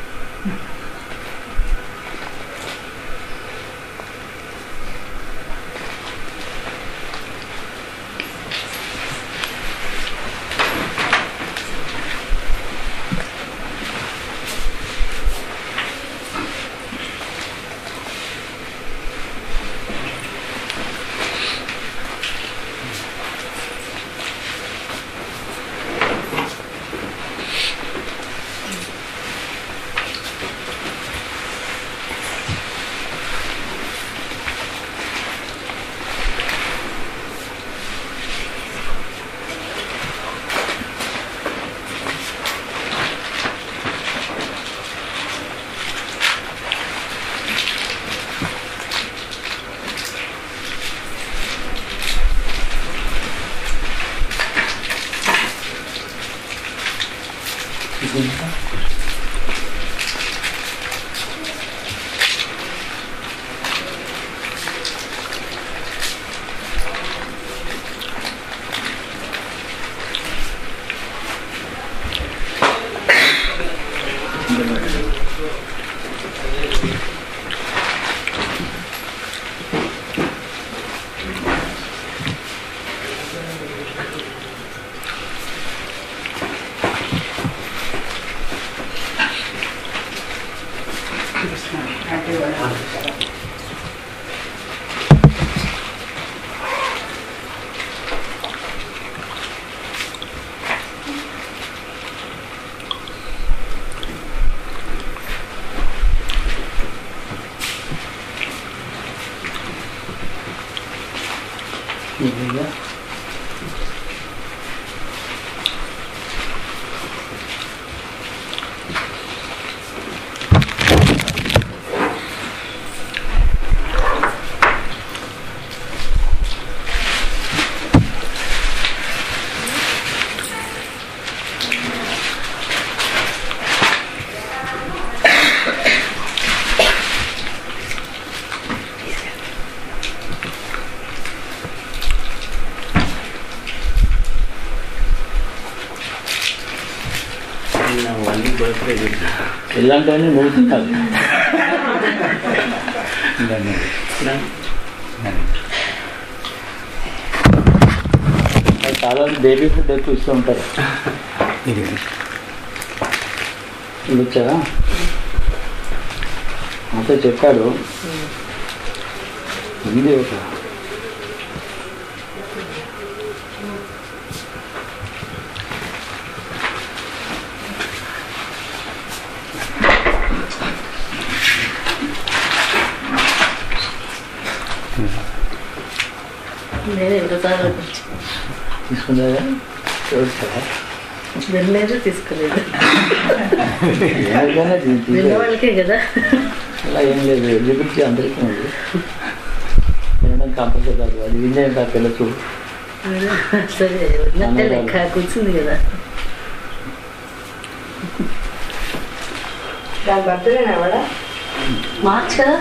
ఇదిగా వల్లి బర్త్డే ఇలాంటివన్నీ నువ్వు తినాలి చాలా బేబీ ఫుడ్ ఎక్కువ ఇస్తూ ఉంటారు ఇది ఇది వచ్చావా అంతా చెప్పాడు ఉంది ఒక నేను ఎంతసార్లు తీసుకున్నారా చూడతారా వెళ్ళలేదు తీసుకోలేదు ఏమైనా దీన్ని వెళ్ళే తీసేయాలి. వాళ్ళకే కదా అలా ఏం లేదు ఎలిజిబిలిటీ అందరికీ ఉంది వినడం కంపల్సరీ కాదు అది వినే కాదు పిల్ల చూడు సరే ఉన్నట్టే లెక్క కూర్చుంది కదా దాని బర్త్డే కూడా మార్చ్ కదా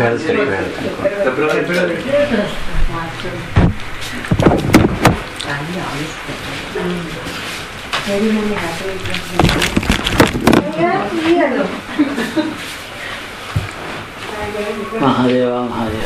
మహాదేవ మహాదేవ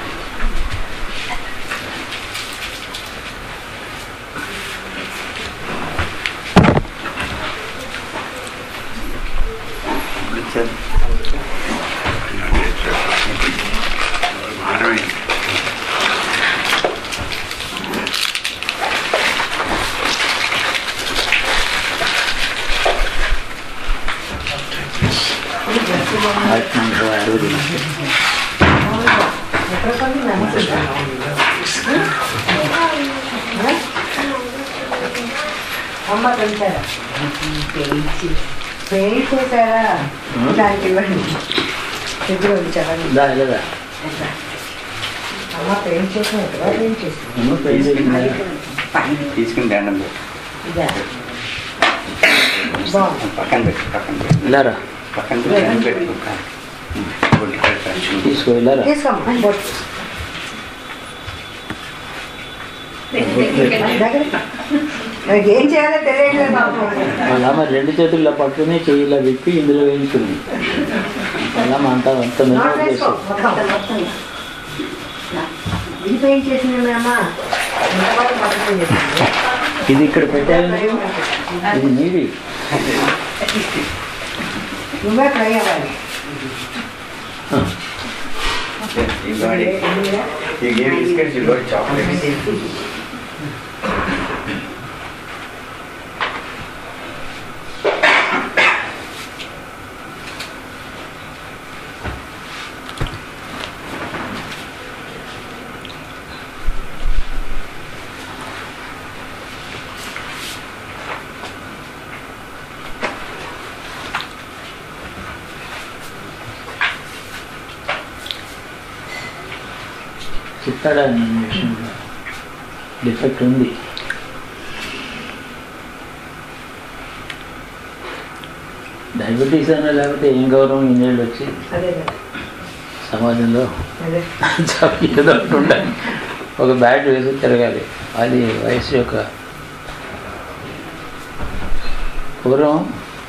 ఆత్మ అడుగు అమ్మ పెంచారా పెయింట్ చేశారా దానికి ఇవ్వండి ఇప్పుడు ఉంచారండి దా లేదా అమ్మ పెయింట్ చేసిన ఎక్కడ పెయింట్ చేసింది అమ్మ పెళ్లి చేసిందా? తీసుకుని దండం పెట్టు ఇదా బాగుంది పక్కన పెట్టు పక్కన పెట్టు ఇలారా పక్కన పెట్టు దండం పెట్టు ఒంటి కట్టాల్సింది తీసుకో ఇలారా తీసుకోమ్మా బొట్టు దగ్గర నాకు ఏం చేయాలో తెలియట్లేదు బాబు వాళ్ళ అమ్మ రెండు చేతుల్లో పట్టుకుని చెయ్యిలా విప్పి ఇందులో వేయించుకుంది వాళ్ళ అమ్మ అంతా అంత నోట్ మెల్లగా వేసుకో చేస్తుంది. మొత్తం ఇది పెయింట్ చేసింది మీ అమ్మ ఎంతవరకు పక్కన చేసింది ఇది ఇక్కడ పెట్టాలి ఇది నీది నువ్వే ట్రై అవ్వాలి ఇవ్వండి ఈ గేమ్ బిస్కెట్స్ ఇవ్వండి చాక్లెట్స్ చెప్తాడా నేను విషయంలో డిఫెక్ట్ ఉంది డయాబెటీస్ అయినా లేకపోతే ఏం గౌరవం ఇన్నేళ్ళు వచ్చి అదే కదా సమాజంలో అదే ఏదో ఒకటి ఉండాలి ఒక బ్యాట్ వేసి తిరగాలి అది వయసు యొక్క పూర్వం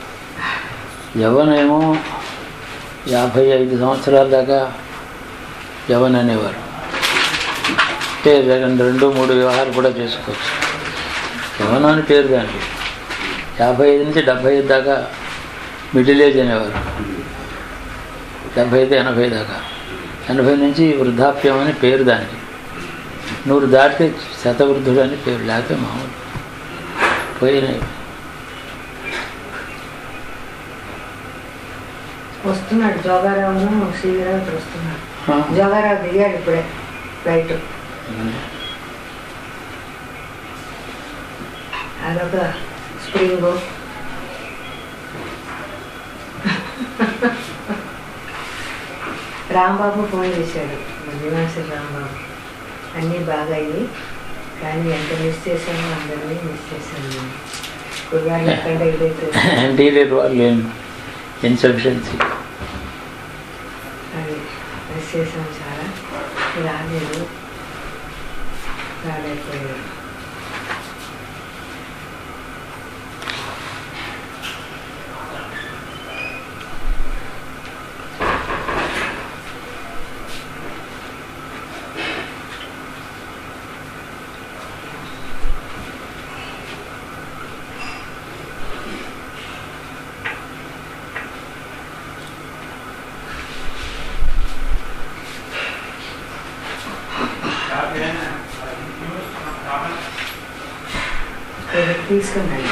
యవనేమో యాభై ఐదు సంవత్సరాల దాకా యవన్ అనేవారు అంటే రెండు రెండు మూడు వ్యవహారాలు కూడా చేసుకోవచ్చు యవనం అని పేరు దానికి యాభై ఐదు నుంచి డెబ్భై ఐదు దాకా మిడిల్ ఏజ్ అనేవారు డెబ్భై ఐదు ఎనభై దాకా ఎనభై నుంచి వృద్ధాప్యం అని పేరు దానికి నూరు దాటితే శతవృద్ధుడు అని పేరు లేకపోతే మామూలు పోయినాయి వస్తున్నాడు జోగారావును శ్రీరావు ఇప్పుడు వస్తున్నాడు జోగారావు దిగాడు ఇప్పుడే ఫ్లైట్ అదొక స్ప్రింగ్ రాంబాబు ఫోన్ చేశాడు దివాసరి రాంబాబు అన్నీ బాగా అయ్యి కానీ ఎంత మిస్ చేశామో అందరినీ మిస్ చేశాను నేను కుర్రాళ్ళు ఎక్కడ ఏదైతే యాంటీరియర్ వాళ్ళు ఇన్సఫిషియన్సీ అది మిస్ చేశాం చాలా రాలేదు రాలేకపోయాడు తీసుకున్నాను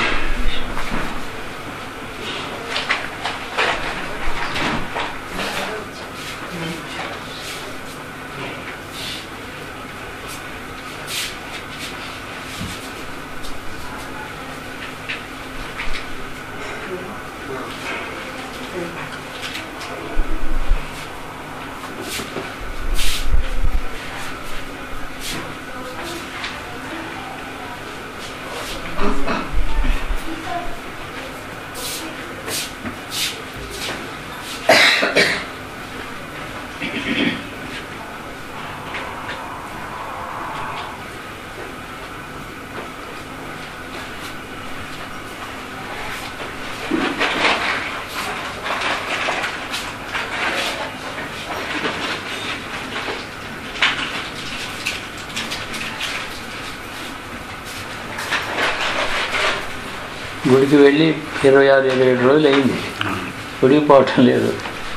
గుడికి వెళ్ళి ఇరవై ఆరు ఇరవై ఏడు రోజులు అయింది గుడికి పోవటం లేదు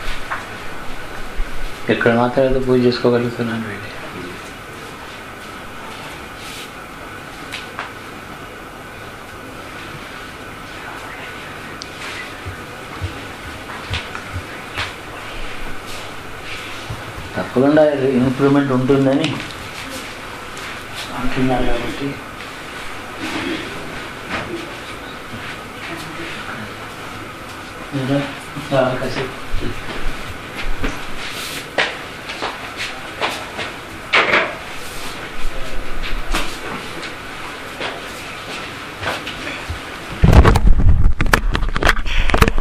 ఇక్కడ మాత్రం ఏదో పూజ చేసుకోగలుగుతున్నాను వెళ్ళి తప్పకుండా ఇంప్రూవ్మెంట్ ఉంటుందని అంటున్నారు కాబట్టి కాసేపు